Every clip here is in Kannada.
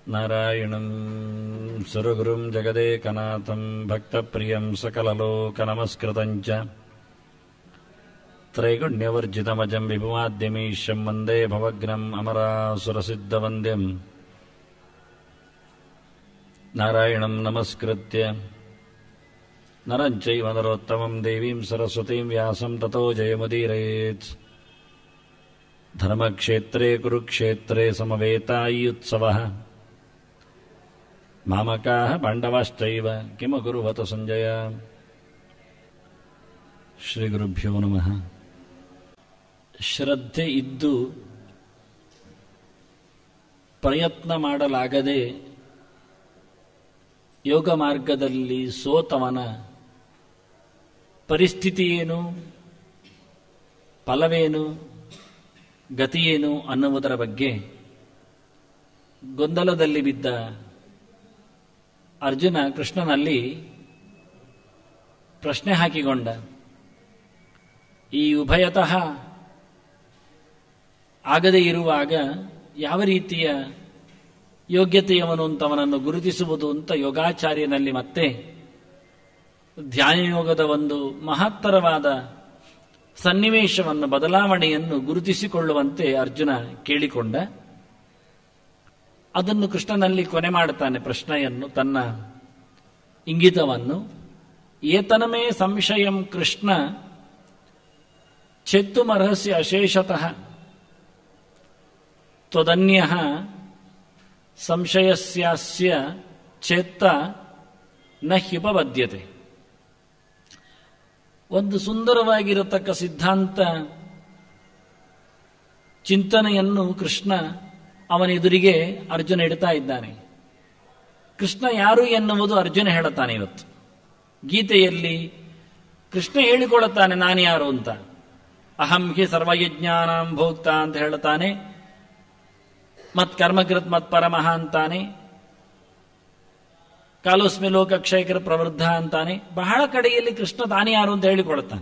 नारायणं सुरगुरुं जगदेकनाथं भक्तप्रियं सकललोकनमस्कृतं च त्रैगुण्यवर्जितमजं विभुमाद्यमीशं वन्दे भवग्नम् अमरासुरसिद्धवन्द्यम् नारायणं नमस्कृत्य नरं चैव नरोत्तमं देवीं सरस्वतीं व्यासं ततो जयमुदीरयेत् धर्मक्षेत्रे कुरुक्षेत्रे समवेतायुत्सवः मामकाः पाण्डवाश्चैव किमकुर्वत सञ्जय ಶ್ರೀಗುರುಭ್ಯೋ ನಮಃ ಶ್ರದ್ಧೆ ಇದ್ದು ಪ್ರಯತ್ನ ಮಾಡಲಾಗದೆ ಯೋಗ ಮಾರ್ಗದಲ್ಲಿ ಸೋತವನ ಪರಿಸ್ಥಿತಿ ಏನು ಫಲವೇನು ಗತಿಯೇನು ಅನ್ನುವುದರ ಬಗ್ಗೆ ಗೊಂದಲದಲ್ಲಿ ಬಿದ್ದ ಅರ್ಜುನ ಕೃಷ್ಣನಲ್ಲಿ ಪ್ರಶ್ನೆ ಹಾಕಿಕೊಂಡ ಈ ಉಭಯತಃ ಆಗದೇ ಇರುವಾಗ ಯಾವ ರೀತಿಯ ಯೋಗ್ಯತೆಯವನು ಅಂತವನನ್ನು ಗುರುತಿಸುವುದು ಅಂತ ಯೋಗಾಚಾರ್ಯನಲ್ಲಿ ಮತ್ತೆ ಧ್ಯಾನಯೋಗದ ಒಂದು ಮಹತ್ತರವಾದ ಸನ್ನಿವೇಶವನ್ನು ಬದಲಾವಣೆಯನ್ನು ಗುರುತಿಸಿಕೊಳ್ಳುವಂತೆ ಅರ್ಜುನ ಕೇಳಿಕೊಂಡ ಅದನ್ನು ಕೃಷ್ಣನಲ್ಲಿ ಕೊನೆ ಮಾಡುತ್ತಾನೆ ಪ್ರಶ್ನೆಯನ್ನು ತನ್ನ ಇಂಗಿತವನ್ನು ಏತನಮೇ ಸಂಶಯಂ ಕೃಷ್ಣ ಚೆತ್ತುಮರ್ಹಸ್ಯ ಅಶೇಷತಃ ತ್ವದನ್ಯ ಸಂಶಯಸ್ಯಾಸ್ಯ ಚೇತ್ತ ನ ಹ್ಯುಪಬದ್ಯತೆ ಒಂದು ಸುಂದರವಾಗಿರತಕ್ಕ ಸಿದ್ಧಾಂತ ಚಿಂತನೆಯನ್ನು ಕೃಷ್ಣ ಅವನೆದುರಿಗೆ ಅರ್ಜುನ ಇಡ್ತಾ ಇದ್ದಾನೆ ಕೃಷ್ಣ ಯಾರು ಎನ್ನುವುದು ಅರ್ಜುನ ಹೇಳುತ್ತಾನೆ ಇವತ್ತು ಗೀತೆಯಲ್ಲಿ ಕೃಷ್ಣ ಹೇಳಿಕೊಳ್ಳುತ್ತಾನೆ ನಾನು ಯಾರು ಅಂತ ಅಹಂ ಹಿ ಸರ್ವಯಜ್ಞಾನಾಂ ಭೋಕ್ತ ಅಂತ ಹೇಳುತ್ತಾನೆ ಮತ್ ಕರ್ಮಕೃತ್ ಮತ್ ಪರಮಃ ಅಂತಾನೆ ಕಾಲೋಸ್ಮಿ ಲೋಕಕ್ಷಯಕರ ಪ್ರವೃದ್ಧ ಅಂತಾನೆ ಬಹಳ ಕಡೆಯಲ್ಲಿ ಕೃಷ್ಣ ತಾನೇ ಯಾರು ಅಂತ ಹೇಳಿಕೊಳ್ಳುತ್ತಾನೆ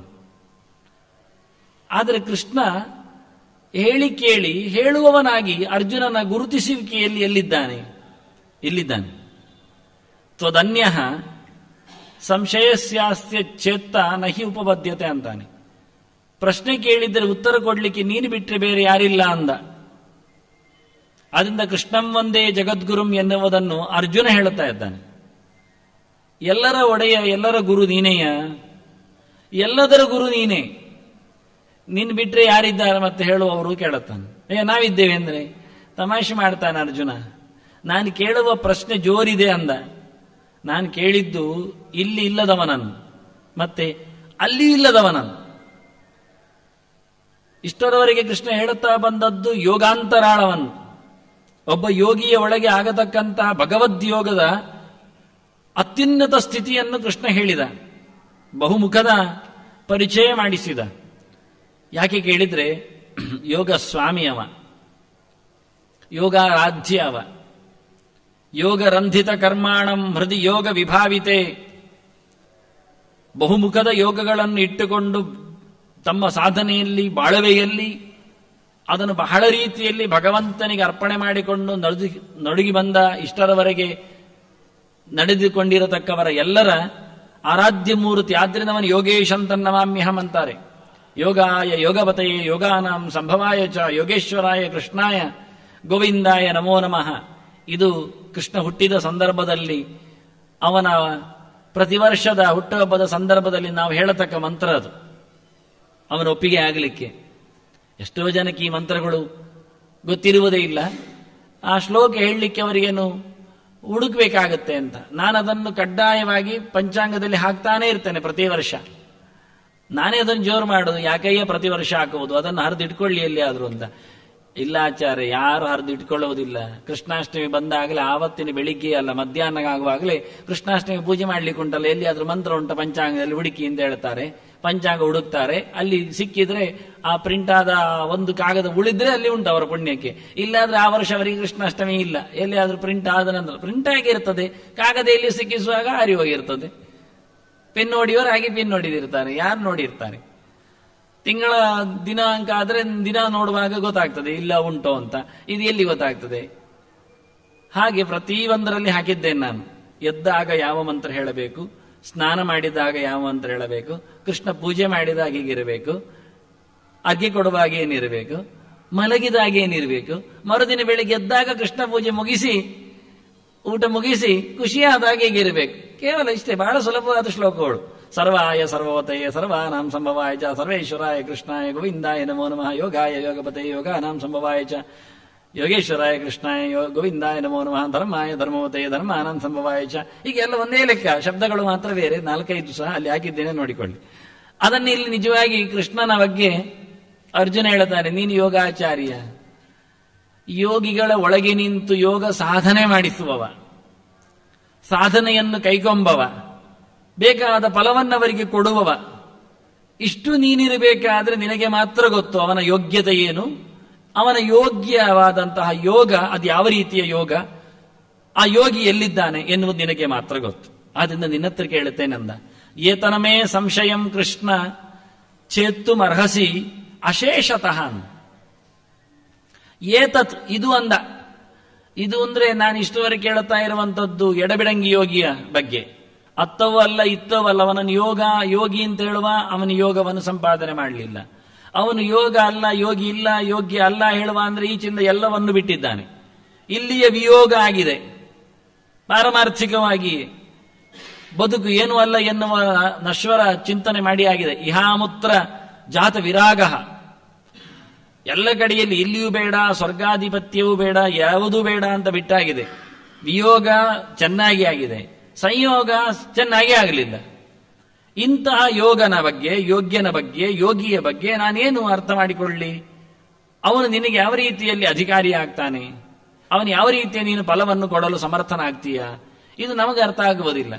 ಆದರೆ ಕೃಷ್ಣ ಹೇಳಿ ಕೇಳಿ ಹೇಳುವವನಾಗಿ ಅರ್ಜುನನ ಗುರುತಿಸುವಿಕೆಯಲ್ಲಿ ಎಲ್ಲಿದ್ದಾನೆ ಇಲ್ಲಿದ್ದಾನೆ ತ್ವದನ್ಯ ಸಂಶಯಸ್ಯಾಸ್ತ್ಯ ಚೇತ್ತ ನಹಿ ಉಪಬದ್ಧತೆ ಅಂತಾನೆ ಪ್ರಶ್ನೆ ಕೇಳಿದರೆ ಉತ್ತರ ಕೊಡಲಿಕ್ಕೆ ನೀನು ಬಿಟ್ಟರೆ ಬೇರೆ ಯಾರಿಲ್ಲ ಅಂದ ಅದರಿಂದ ಕೃಷ್ಣಂ ಒಂದೇ ಜಗದ್ಗುರುಂ ಎನ್ನುವುದನ್ನು ಅರ್ಜುನ ಹೇಳುತ್ತಾ ಇದ್ದಾನೆ ಎಲ್ಲರ ಒಡೆಯ ಎಲ್ಲರ ಗುರು ನೀನೆಯ ಎಲ್ಲದರ ಗುರು ನೀನೇ ನಿನ್ ಬಿಟ್ರೆ ಯಾರಿದ್ದಾರೆ ಮತ್ತೆ ಹೇಳುವವರು ಕೇಳುತ್ತಾನೆ ಏ ನಾವಿದ್ದೇವೆ ಅಂದ್ರೆ ತಮಾಷೆ ಮಾಡ್ತಾನೆ ಅರ್ಜುನ ನಾನು ಕೇಳುವ ಪ್ರಶ್ನೆ ಜೋರಿದೆ ಅಂದ ನಾನು ಕೇಳಿದ್ದು ಇಲ್ಲಿ ಇಲ್ಲದವನನ್ನು ಮತ್ತೆ ಅಲ್ಲಿ ಇಲ್ಲದವನನ್ನು ಇಷ್ಟರವರೆಗೆ ಕೃಷ್ಣ ಹೇಳುತ್ತಾ ಬಂದದ್ದು ಯೋಗಾಂತರಾಳವನ್ನು ಒಬ್ಬ ಯೋಗಿಯ ಒಳಗೆ ಆಗತಕ್ಕಂತಹ ಭಗವದ್ಯೋಗದ ಅತ್ಯುನ್ನತ ಸ್ಥಿತಿಯನ್ನು ಕೃಷ್ಣ ಹೇಳಿದ ಬಹುಮುಖದ ಪರಿಚಯ ಮಾಡಿಸಿದ ಯಾಕೆ ಕೇಳಿದ್ರೆ ಯೋಗ ಸ್ವಾಮಿ ಅವ ಯೋಗಾರಾಧ್ಯ ಅವ ಯೋಗ ರಂಧಿತ ಕರ್ಮಾಣಂ ಹೃದಯ ಯೋಗ ವಿಭಾವಿತೆ ಬಹುಮುಖದ ಯೋಗಗಳನ್ನು ಇಟ್ಟುಕೊಂಡು ತಮ್ಮ ಸಾಧನೆಯಲ್ಲಿ ಬಾಳವೆಯಲ್ಲಿ ಅದನ್ನು ಬಹಳ ರೀತಿಯಲ್ಲಿ ಭಗವಂತನಿಗೆ ಅರ್ಪಣೆ ಮಾಡಿಕೊಂಡು ನಡುಗಿ ನಡುಗಿ ಬಂದ ಇಷ್ಟರವರೆಗೆ ನಡೆದುಕೊಂಡಿರತಕ್ಕವರ ಎಲ್ಲರ ಆರಾಧ್ಯ ಮೂರ್ತಿ ಆದ್ರಿಂದ ಅವನು ಯೋಗೇಶ್ ಅಂತನ್ನವಾಮ್ಯಹಂ ಅಂತಾರೆ ಯೋಗಾಯ ಯೋಗವತೆಯೇ ಯೋಗಾನಾಂ ಸಂಭವಾಯ ಚ ಯೋಗೇಶ್ವರಾಯ ಕೃಷ್ಣಾಯ ಗೋವಿಂದಾಯ ನಮೋ ನಮಃ ಇದು ಕೃಷ್ಣ ಹುಟ್ಟಿದ ಸಂದರ್ಭದಲ್ಲಿ ಅವನ ಪ್ರತಿ ವರ್ಷದ ಹುಟ್ಟುಹಬ್ಬದ ಸಂದರ್ಭದಲ್ಲಿ ನಾವು ಹೇಳತಕ್ಕ ಮಂತ್ರ ಅದು ಅವನ ಒಪ್ಪಿಗೆ ಆಗಲಿಕ್ಕೆ ಎಷ್ಟೋ ಜನಕ್ಕೆ ಈ ಮಂತ್ರಗಳು ಗೊತ್ತಿರುವುದೇ ಇಲ್ಲ ಆ ಶ್ಲೋಕ ಹೇಳಲಿಕ್ಕೆ ಅವರಿಗೇನು ಹುಡುಕ್ಬೇಕಾಗತ್ತೆ ಅಂತ ನಾನು ಅದನ್ನು ಕಡ್ಡಾಯವಾಗಿ ಪಂಚಾಂಗದಲ್ಲಿ ಹಾಕ್ತಾನೆ ಇರ್ತೇನೆ ಪ್ರತಿ ವರ್ಷ ನಾನೇ ಅದನ್ನು ಜೋರು ಮಾಡೋದು ಯಾಕಯ್ಯ ಪ್ರತಿ ವರ್ಷ ಹಾಕುವುದು ಅದನ್ನು ಹರಿದು ಇಟ್ಕೊಳ್ಳಿ ಎಲ್ಲಿ ಆದ್ರು ಅಂತ ಇಲ್ಲ ಆಚಾರ್ಯ ಯಾರು ಹರಿದು ಇಟ್ಕೊಳ್ಳುವುದಿಲ್ಲ ಕೃಷ್ಣಾಷ್ಟಮಿ ಬಂದಾಗಲೇ ಆವತ್ತಿನ ಬೆಳಿಗ್ಗೆ ಅಲ್ಲ ಮಧ್ಯಾಹ್ನ ಆಗುವಾಗಲೇ ಕೃಷ್ಣಾಷ್ಟಮಿ ಪೂಜೆ ಮಾಡ್ಲಿಕ್ಕೆ ಉಂಟಲ್ಲ ಎಲ್ಲಿ ಆದ್ರೂ ಮಂತ್ರ ಉಂಟ ಪಂಚಾಂಗದಲ್ಲಿ ಹುಡುಕಿ ಅಂತ ಹೇಳ್ತಾರೆ ಪಂಚಾಂಗ ಹುಡುಕ್ತಾರೆ ಅಲ್ಲಿ ಸಿಕ್ಕಿದ್ರೆ ಆ ಪ್ರಿಂಟ್ ಆದ ಒಂದು ಕಾಗದ ಉಳಿದ್ರೆ ಅಲ್ಲಿ ಉಂಟು ಅವರ ಪುಣ್ಯಕ್ಕೆ ಇಲ್ಲಾದ್ರೆ ಆ ವರ್ಷ ಅವರಿಗೆ ಕೃಷ್ಣಾಷ್ಟಮಿ ಇಲ್ಲ ಎಲ್ಲಿಯಾದ್ರೂ ಪ್ರಿಂಟ್ ಆದ ನಂತರ ಪ್ರಿಂಟ್ ಆಗಿರ್ತದೆ ಕಾಗದ ಎಲ್ಲಿ ಸಿಕ್ಕಿಸುವಾಗ ಹಾರಿ ಹೋಗಿರ್ತದೆ ಪೆನ್ ನೋಡಿಯವರು ಹಾಗೆ ಪೆನ್ ನೋಡಿದಿರ್ತಾರೆ ಯಾರು ನೋಡಿರ್ತಾರೆ ತಿಂಗಳ ದಿನಾಂಕ ಆದ್ರೆ ದಿನ ನೋಡುವಾಗ ಗೊತ್ತಾಗ್ತದೆ ಇಲ್ಲ ಉಂಟು ಅಂತ ಇದು ಎಲ್ಲಿ ಗೊತ್ತಾಗ್ತದೆ ಹಾಗೆ ಪ್ರತಿಯೊಂದರಲ್ಲಿ ಹಾಕಿದ್ದೇನೆ ನಾನು ಎದ್ದಾಗ ಯಾವ ಮಂತ್ರ ಹೇಳಬೇಕು ಸ್ನಾನ ಮಾಡಿದಾಗ ಯಾವ ಮಂತ್ರ ಹೇಳಬೇಕು ಕೃಷ್ಣ ಪೂಜೆ ಮಾಡಿದಾಗ ಹೀಗಿರಬೇಕು ಅಗ್ಗಿ ಕೊಡುವಾಗ ಏನಿರಬೇಕು ಮಲಗಿದಾಗ ಏನಿರಬೇಕು ಮರುದಿನ ಬೆಳಿಗ್ಗೆ ಎದ್ದಾಗ ಕೃಷ್ಣ ಪೂಜೆ ಮುಗಿಸಿ ಊಟ ಮುಗಿಸಿ ಖುಷಿಯಾದಾಗ ಹೀಗಿರಬೇಕು ಕೇವಲ ಇಷ್ಟೇ ಬಹಳ ಸುಲಭವಾದ ಶ್ಲೋಕಗಳು ಸರ್ವಾಯ ಸರ್ವೋತಯ ಸರ್ವಾನಾಂ ಸಂಭವಾಯ ಚ ಸರ್ವೇಶ್ವರಾಯ ಕೃಷ್ಣಾಯ ಗೋವಿಂದಾಯ ನಮೋ ನಮಃ ಯೋಗಾಯ ಯೋಗಪತೆ ಯೋಗಾನಾಂ ಸಂಭವಾಯ ಚ ಯೋಗೇಶ್ವರಾಯ ಕೃಷ್ಣಾಯ ಯೋ ಗೋವಿಂದಾಯ ನಮೋ ನಮಃ ಧರ್ಮಾಯ ಧರ್ಮವತೆ ಧರ್ಮಾನಂದ ಸಂಭವಾಯ ಚ ಹೀಗೆಲ್ಲ ಒಂದೇ ಲೆಕ್ಕ ಶಬ್ದಗಳು ಮಾತ್ರ ಬೇರೆ ನಾಲ್ಕೈದು ಸಹ ಅಲ್ಲಿ ಹಾಕಿದ್ದೇನೆ ನೋಡಿಕೊಳ್ಳಿ ಅದನ್ನ ಇಲ್ಲಿ ನಿಜವಾಗಿ ಕೃಷ್ಣನ ಬಗ್ಗೆ ಅರ್ಜುನ ಹೇಳ್ತಾನೆ ನೀನು ಯೋಗಾಚಾರ್ಯ ಯೋಗಿಗಳ ಒಳಗೆ ನಿಂತು ಯೋಗ ಸಾಧನೆ ಮಾಡಿಸುವವ ಸಾಧನೆಯನ್ನು ಕೈಗೊಂಬವ ಬೇಕಾದ ಫಲವನ್ನವರಿಗೆ ಕೊಡುವವ ಇಷ್ಟು ನೀನಿರಬೇಕಾದ್ರೆ ನಿನಗೆ ಮಾತ್ರ ಗೊತ್ತು ಅವನ ಯೋಗ್ಯತೆ ಏನು ಅವನ ಯೋಗ್ಯವಾದಂತಹ ಯೋಗ ಅದು ಯಾವ ರೀತಿಯ ಯೋಗ ಆ ಯೋಗಿ ಎಲ್ಲಿದ್ದಾನೆ ಎನ್ನುವುದು ನಿನಗೆ ಮಾತ್ರ ಗೊತ್ತು ಆದ್ರಿಂದ ನಿನ್ನ ಹತ್ರ ಕೇಳುತ್ತೇನಂದ ಏತನಮೇ ಸಂಶಯಂ ಕೃಷ್ಣ ಚೇತ್ತು ಅರ್ಹಸಿ ಅಶೇಷತಃ ಅಂದ. ಏತತ್ ಇದು ಅಂದ ಇದು ಅಂದ್ರೆ ನಾನು ಇಷ್ಟುವರೆಗೆ ಕೇಳುತ್ತಾ ಇರುವಂತದ್ದು ಎಡಬಿಡಂಗಿ ಯೋಗಿಯ ಬಗ್ಗೆ ಅತ್ತವೂ ಅಲ್ಲ ಇತ್ತವೂ ಅಲ್ಲ ಅವನನ್ನು ಯೋಗ ಯೋಗಿ ಅಂತ ಹೇಳುವ ಅವನ ಯೋಗವನ್ನು ಸಂಪಾದನೆ ಮಾಡಲಿಲ್ಲ ಅವನು ಯೋಗ ಅಲ್ಲ ಯೋಗಿ ಇಲ್ಲ ಯೋಗ್ಯ ಅಲ್ಲ ಹೇಳುವ ಅಂದ್ರೆ ಈಚಿಂದ ಎಲ್ಲವನ್ನು ಬಿಟ್ಟಿದ್ದಾನೆ ಇಲ್ಲಿಯ ವಿಯೋಗ ಆಗಿದೆ ಪಾರಮಾರ್ಥಿಕವಾಗಿ ಬದುಕು ಏನು ಅಲ್ಲ ಎನ್ನುವ ನಶ್ವರ ಚಿಂತನೆ ಮಾಡಿ ಆಗಿದೆ ಇಹಾಮುತ್ರ ಜಾತ ವಿರಾಗ ಎಲ್ಲ ಕಡೆಯಲ್ಲಿ ಇಲ್ಲಿಯೂ ಬೇಡ ಸ್ವರ್ಗಾಧಿಪತ್ಯವೂ ಬೇಡ ಯಾವುದೂ ಬೇಡ ಅಂತ ಬಿಟ್ಟಾಗಿದೆ ವಿಯೋಗ ಚೆನ್ನಾಗಿ ಆಗಿದೆ ಸಂಯೋಗ ಚೆನ್ನಾಗಿ ಆಗಲಿಲ್ಲ ಇಂತಹ ಯೋಗನ ಬಗ್ಗೆ ಯೋಗ್ಯನ ಬಗ್ಗೆ ಯೋಗಿಯ ಬಗ್ಗೆ ನಾನೇನು ಅರ್ಥ ಮಾಡಿಕೊಳ್ಳಿ ಅವನು ನಿನಗೆ ಯಾವ ರೀತಿಯಲ್ಲಿ ಅಧಿಕಾರಿ ಆಗ್ತಾನೆ ಅವನು ಯಾವ ರೀತಿಯ ನೀನು ಫಲವನ್ನು ಕೊಡಲು ಸಮರ್ಥನಾಗ್ತೀಯ ಇದು ನಮಗೆ ಅರ್ಥ ಆಗುವುದಿಲ್ಲ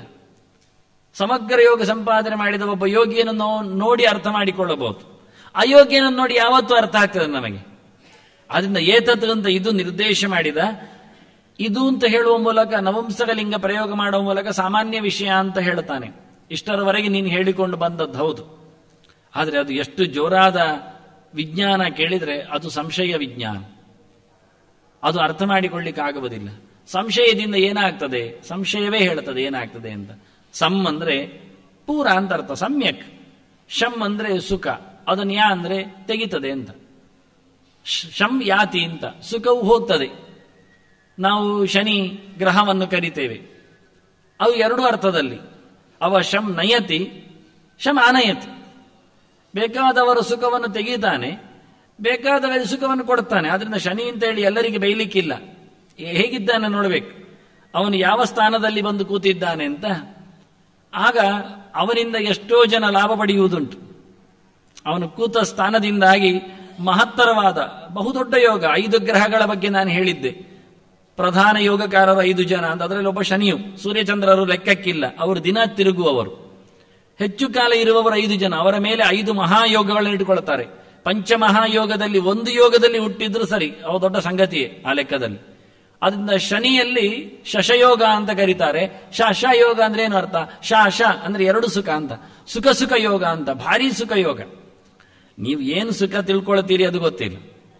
ಸಮಗ್ರ ಯೋಗ ಸಂಪಾದನೆ ಮಾಡಿದ ಒಬ್ಬ ಯೋಗಿಯನ್ನು ನೋ- ನೋಡಿ ಅರ್ಥ ಮಾಡಿಕೊಳ್ಳಬಹುದು ಅಯೋಗ್ಯನನ್ನು ನೋಡಿ ಯಾವತ್ತೂ ಅರ್ಥ ಆಗ್ತದೆ ನಮಗೆ ಆದ್ರಿಂದ ಏತತ್ ಅಂತ ಇದು ನಿರ್ದೇಶ ಮಾಡಿದ ಇದು ಅಂತ ಹೇಳುವ ಮೂಲಕ ನವಂಸಕಲಿಂಗ ಪ್ರಯೋಗ ಮಾಡುವ ಮೂಲಕ ಸಾಮಾನ್ಯ ವಿಷಯ ಅಂತ ಹೇಳ್ತಾನೆ ಇಷ್ಟರವರೆಗೆ ನೀನು ಹೇಳಿಕೊಂಡು ಬಂದದ್ದು ಹೌದು ಆದರೆ ಅದು ಎಷ್ಟು ಜೋರಾದ ವಿಜ್ಞಾನ ಕೇಳಿದ್ರೆ ಅದು ಸಂಶಯ ವಿಜ್ಞಾನ ಅದು ಅರ್ಥ ಮಾಡಿಕೊಳ್ಳಿಕ್ಕೆ ಆಗುವುದಿಲ್ಲ ಸಂಶಯದಿಂದ ಏನಾಗ್ತದೆ ಸಂಶಯವೇ ಹೇಳ್ತದೆ ಏನಾಗ್ತದೆ ಅಂತ ಸಮ್ ಅಂದ್ರೆ ಪೂರ ಅಂತ ಅರ್ಥ ಸಮ್ಯಕ್ ಶಮ್ ಅಂದ್ರೆ ಸುಖ ಅದನ್ನ ಯಾ ಅಂದ್ರೆ ತೆಗಿತದೆ ಅಂತ ಶ- ಶಂ ಯಾತಿ ಅಂತ ಸುಖವು ಹೋಗ್ತದೆ ನಾವು ಶನಿ ಗ್ರಹವನ್ನು ಕರಿತೇವೆ ಅವು ಎರಡು ಅರ್ಥದಲ್ಲಿ ಅವ ಶಂ ನಯತಿ ಶಂ ಅನಯತಿ ಬೇಕಾದವರ ಸುಖವನ್ನು ತೆಗೀತಾನೆ ಬೇಕಾದವರ ಸುಖವನ್ನು ಕೊಡ್ತಾನೆ ಆದ್ರಿಂದ ಶನಿ ಅಂತ ಹೇಳಿ ಎಲ್ಲರಿಗೆ ಬೈಲಿಕ್ಕಿಲ್ಲ ಹೇ- ಹೇಗಿದ್ದಾನೆ ನೋಡಬೇಕು ಅವನು ಯಾವ ಸ್ಥಾನದಲ್ಲಿ ಬಂದು ಕೂತಿದ್ದಾನೆ ಅಂತ ಆಗ ಅವನಿಂದ ಎಷ್ಟೋ ಜನ ಲಾಭ ಪಡೆಯುವುದುಂಟು ಅವನು ಕೂತ ಸ್ಥಾನದಿಂದಾಗಿ ಮಹತ್ತರವಾದ ಬಹುದೊಡ್ಡ ಯೋಗ ಐದು ಗ್ರಹಗಳ ಬಗ್ಗೆ ನಾನು ಹೇಳಿದ್ದೆ ಪ್ರಧಾನ ಯೋಗಕಾರರು ಐದು ಜನ ಅಂತ ಅದರಲ್ಲಿ ಒಬ್ಬ ಶನಿಯು ಸೂರ್ಯಚಂದ್ರರು ಲೆಕ್ಕಕ್ಕಿಲ್ಲ ಅವರು ದಿನ ತಿರುಗುವವರು ಹೆಚ್ಚು ಕಾಲ ಇರುವವರು ಐದು ಜನ ಅವರ ಮೇಲೆ ಐದು ಮಹಾಯೋಗಗಳನ್ನು ಇಟ್ಟುಕೊಳ್ತಾರೆ ಪಂಚಮಹಾಯೋಗದಲ್ಲಿ ಒಂದು ಯೋಗದಲ್ಲಿ ಹುಟ್ಟಿದ್ರು ಸರಿ ಅವ ದೊಡ್ಡ ಸಂಗತಿಯೇ ಆ ಲೆಕ್ಕದಲ್ಲಿ ಅದರಿಂದ ಶನಿಯಲ್ಲಿ ಶಶಯೋಗ ಅಂತ ಕರೀತಾರೆ ಶ ಶ ಯೋಗ ಅಂದ್ರೆ ಏನು ಅರ್ಥ ಶ ಶ ಅಂದ್ರೆ ಎರಡು ಸುಖ ಅಂತ ಸುಖ ಸುಖ ಯೋಗ ಅಂತ ಭಾರಿ ಸುಖ ಯೋಗ ನೀವು ಏನು ಸುಖ ತಿಳ್ಕೊಳ್ತೀರಿ ಅದು ಗೊತ್ತಿಲ್ಲ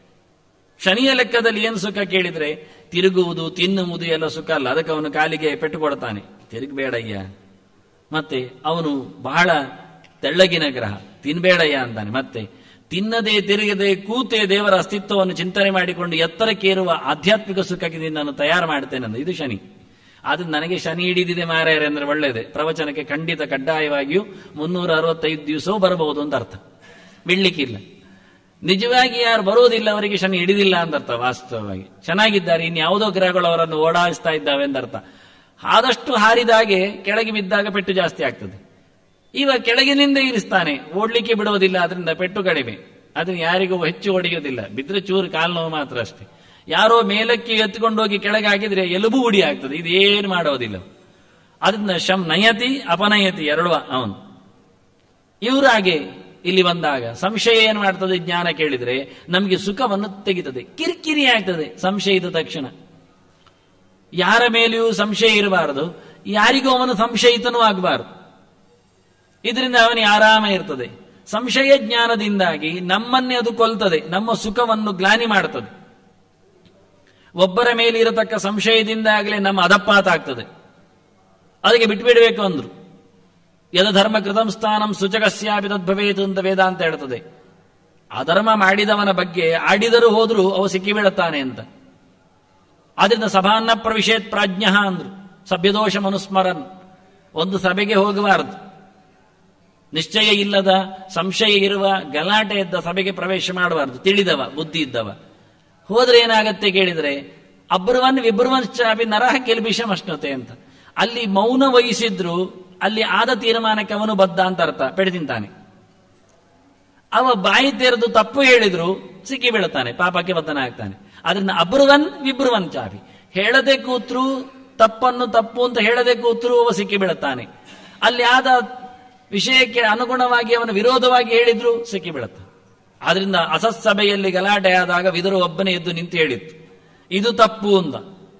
ಶನಿಯ ಲೆಕ್ಕದಲ್ಲಿ ಏನು ಸುಖ ಕೇಳಿದ್ರೆ ತಿರುಗುವುದು ತಿನ್ನುವುದು ಎಲ್ಲ ಸುಖ ಅಲ್ಲ ಅದಕ್ಕೆ ಅವನು ಕಾಲಿಗೆ ಪೆಟ್ಟು ಕೊಡ್ತಾನೆ ತಿರುಗಬೇಡಯ್ಯ ಮತ್ತೆ ಅವನು ಬಹಳ ತೆಳ್ಳಗಿನ ಗ್ರಹ ತಿನ್ಬೇಡಯ್ಯ ಅಂತಾನೆ ಮತ್ತೆ ತಿನ್ನದೆ ತಿರುಗದೆ ಕೂತೆ ದೇವರ ಅಸ್ತಿತ್ವವನ್ನು ಚಿಂತನೆ ಮಾಡಿಕೊಂಡು ಎತ್ತರಕ್ಕೇರುವ ಆಧ್ಯಾತ್ಮಿಕ ಸುಖಕ್ಕೆ ನಿನ್ನನ್ನು ತಯಾರು ಮಾಡ್ತೇನೆ ಅಂದ ಇದು ಶನಿ ಆದ್ರೆ ನನಗೆ ಶನಿ ಹಿಡಿದಿದೆ ಮಾರಾಯರೆ ಅಂದ್ರೆ ಒಳ್ಳೇದೆ ಪ್ರವಚನಕ್ಕೆ ಖಂಡಿತ ಕಡ್ಡಾಯವಾಗಿಯೂ ಮುನ್ನೂರ ಅರವತ್ತೈದು ದಿವಸವೂ ಬರಬಹುದು ಅಂತ ಅರ್ಥ ಬಿಡ್ಲಿಕ್ಕಿಲ್ಲ ನಿಜವಾಗಿ ಯಾರು ಬರುವುದಿಲ್ಲ ಅವರಿಗೆ ಶನಿ ಹಿಡಿದಿಲ್ಲ ಅಂತ ಅರ್ಥ ವಾಸ್ತವವಾಗಿ ಚೆನ್ನಾಗಿದ್ದಾರೆ ಇನ್ಯಾವುದೋ ಗ್ರಹಗಳು ಅವರನ್ನು ಓಡಾಡಿಸ್ತಾ ಇದ್ದಾವೆ ಎಂದರ್ಥ ಆದಷ್ಟು ಹಾರಿದಾಗೆ ಕೆಳಗೆ ಬಿದ್ದಾಗ ಪೆಟ್ಟು ಜಾಸ್ತಿ ಆಗ್ತದೆ ಇವ ಕೆಳಗಿನಿಂದ ಇರಿಸ್ತಾನೆ ಓಡ್ಲಿಕ್ಕೆ ಬಿಡುವುದಿಲ್ಲ ಅದರಿಂದ ಪೆಟ್ಟು ಕಡಿಮೆ ಅದನ್ನ ಯಾರಿಗೂ ಹೆಚ್ಚು ಹೊಡೆಯುವುದಿಲ್ಲ ಬಿದ್ರೆ ಚೂರು ಕಾಲು ನೋವು ಮಾತ್ರ ಅಷ್ಟೇ ಯಾರೋ ಮೇಲಕ್ಕೆ ಎತ್ಕೊಂಡು ಹೋಗಿ ಕೆಳಗೆ ಹಾಕಿದ್ರೆ ಎಲುಬು ಉಡಿ ಆಗ್ತದೆ ಇದೇನು ಮಾಡೋದಿಲ್ಲ ಅದರಿಂದ ಶಂ ನಯತಿ ಅಪನಯತಿ ಎರಡು ಅವನು ಇವರಾಗೆ ಇಲ್ಲಿ ಬಂದಾಗ ಸಂಶಯ ಏನು ಮಾಡ್ತದೆ ಜ್ಞಾನ ಕೇಳಿದ್ರೆ ನಮಗೆ ಸುಖವನ್ನು ತೆಗಿತದೆ ಕಿರಿಕಿರಿ ಆಗ್ತದೆ ಸಂಶಯದ ತಕ್ಷಣ ಯಾರ ಮೇಲೆಯೂ ಸಂಶಯ ಇರಬಾರದು ಯಾರಿಗೂ ಅವನು ಸಂಶಯಿತನೂ ಆಗಬಾರದು ಇದರಿಂದ ಅವನಿಗೆ ಆರಾಮ ಇರ್ತದೆ ಸಂಶಯ ಜ್ಞಾನದಿಂದಾಗಿ ನಮ್ಮನ್ನೇ ಅದು ಕೊಲ್ತದೆ ನಮ್ಮ ಸುಖವನ್ನು ಗ್ಲಾನಿ ಮಾಡುತ್ತದೆ ಒಬ್ಬರ ಮೇಲೆ ಇರತಕ್ಕ ಸಂಶಯದಿಂದಾಗಲೇ ನಮ್ಮ ಅದಪ್ಪಾತ ಆಗ್ತದೆ ಅದಕ್ಕೆ ಬಿಟ್ಬಿಡಬೇಕು ಅಂದ್ರು ಯದ ಧರ್ಮ ಕೃತಂ ಸ್ಥಾನಂ ಸೂಚಕಸ್ಯಾಪಿ ತದ್ಭವೇತು ಅಂತ ವೇದಾಂತ ಹೇಳ್ತದೆ ಅಧರ್ಮ ಮಾಡಿದವನ ಬಗ್ಗೆ ಆಡಿದರೂ ಹೋದರೂ ಅವ ಸಿಕ್ಕಿಬೀಳುತ್ತಾನೆ ಅಂತ ಆದ್ರಿಂದ ಸಭಾನ್ನ ಪ್ರವಿಶೇತ್ ಪ್ರಾಜ್ಞ ಅಂದ್ರು ಸಭ್ಯದೋಷ ಮನುಸ್ಮರನ್ ಒಂದು ಸಭೆಗೆ ಹೋಗಬಾರದು ನಿಶ್ಚಯ ಇಲ್ಲದ ಸಂಶಯ ಇರುವ ಗಲಾಟೆ ಇದ್ದ ಸಭೆಗೆ ಪ್ರವೇಶ ಮಾಡಬಾರದು ತಿಳಿದವ ಬುದ್ಧಿ ಇದ್ದವ ಹೋದ್ರೆ ಏನಾಗತ್ತೆ ಕೇಳಿದ್ರೆ ಅಬ್ರುವನ್ ವಿಬ್ರುವಂಚಾಪಿ ನರಹ ಕೆಲ್ಬಿಷಮಷ್ಣತೆ ಅಂತ ಅಲ್ಲಿ ಮೌನ ವಹಿಸಿದ್ರು ಅಲ್ಲಿ ಆದ ತೀರ್ಮಾನಕ್ಕೆ ಅವನು ಬದ್ಧ ಅಂತ ಅರ್ಥ ಪೆಡ್ತಿಂತಾನೆ ಅವ ಬಾಯಿ ತೆರೆದು ತಪ್ಪು ಹೇಳಿದ್ರು ಸಿಕ್ಕಿ ಬೀಳುತ್ತಾನೆ ಪಾಪಕ್ಕೆ ಬದ್ಧನಾಗ್ತಾನೆ ಅದರಿಂದ ಅಬ್ರುವನ್ ವಿಬ್ರುವನ್ ಚಾಪಿ ಹೇಳದೆ ಕೂತ್ರು ತಪ್ಪನ್ನು ತಪ್ಪು ಅಂತ ಹೇಳದೆ ಕೂತ್ರು ಅವ ಸಿಕ್ಕಿ ಬೀಳುತ್ತಾನೆ ಅಲ್ಲಿ ಆದ ವಿಷಯಕ್ಕೆ ಅನುಗುಣವಾಗಿ ಅವನ ವಿರೋಧವಾಗಿ ಹೇಳಿದ್ರು ಸಿಕ್ಕಿ ಬೀಳುತ್ತಾನೆ ಆದ್ರಿಂದ ಅಸತ್ಸಭೆಯಲ್ಲಿ ಗಲಾಟೆ ಆದಾಗ ವಿದರು ಒಬ್ಬನೇ ಎದ್ದು ನಿಂತು ಹೇಳಿತ್ತು ಇದು ತಪ್ಪು ಅಂತ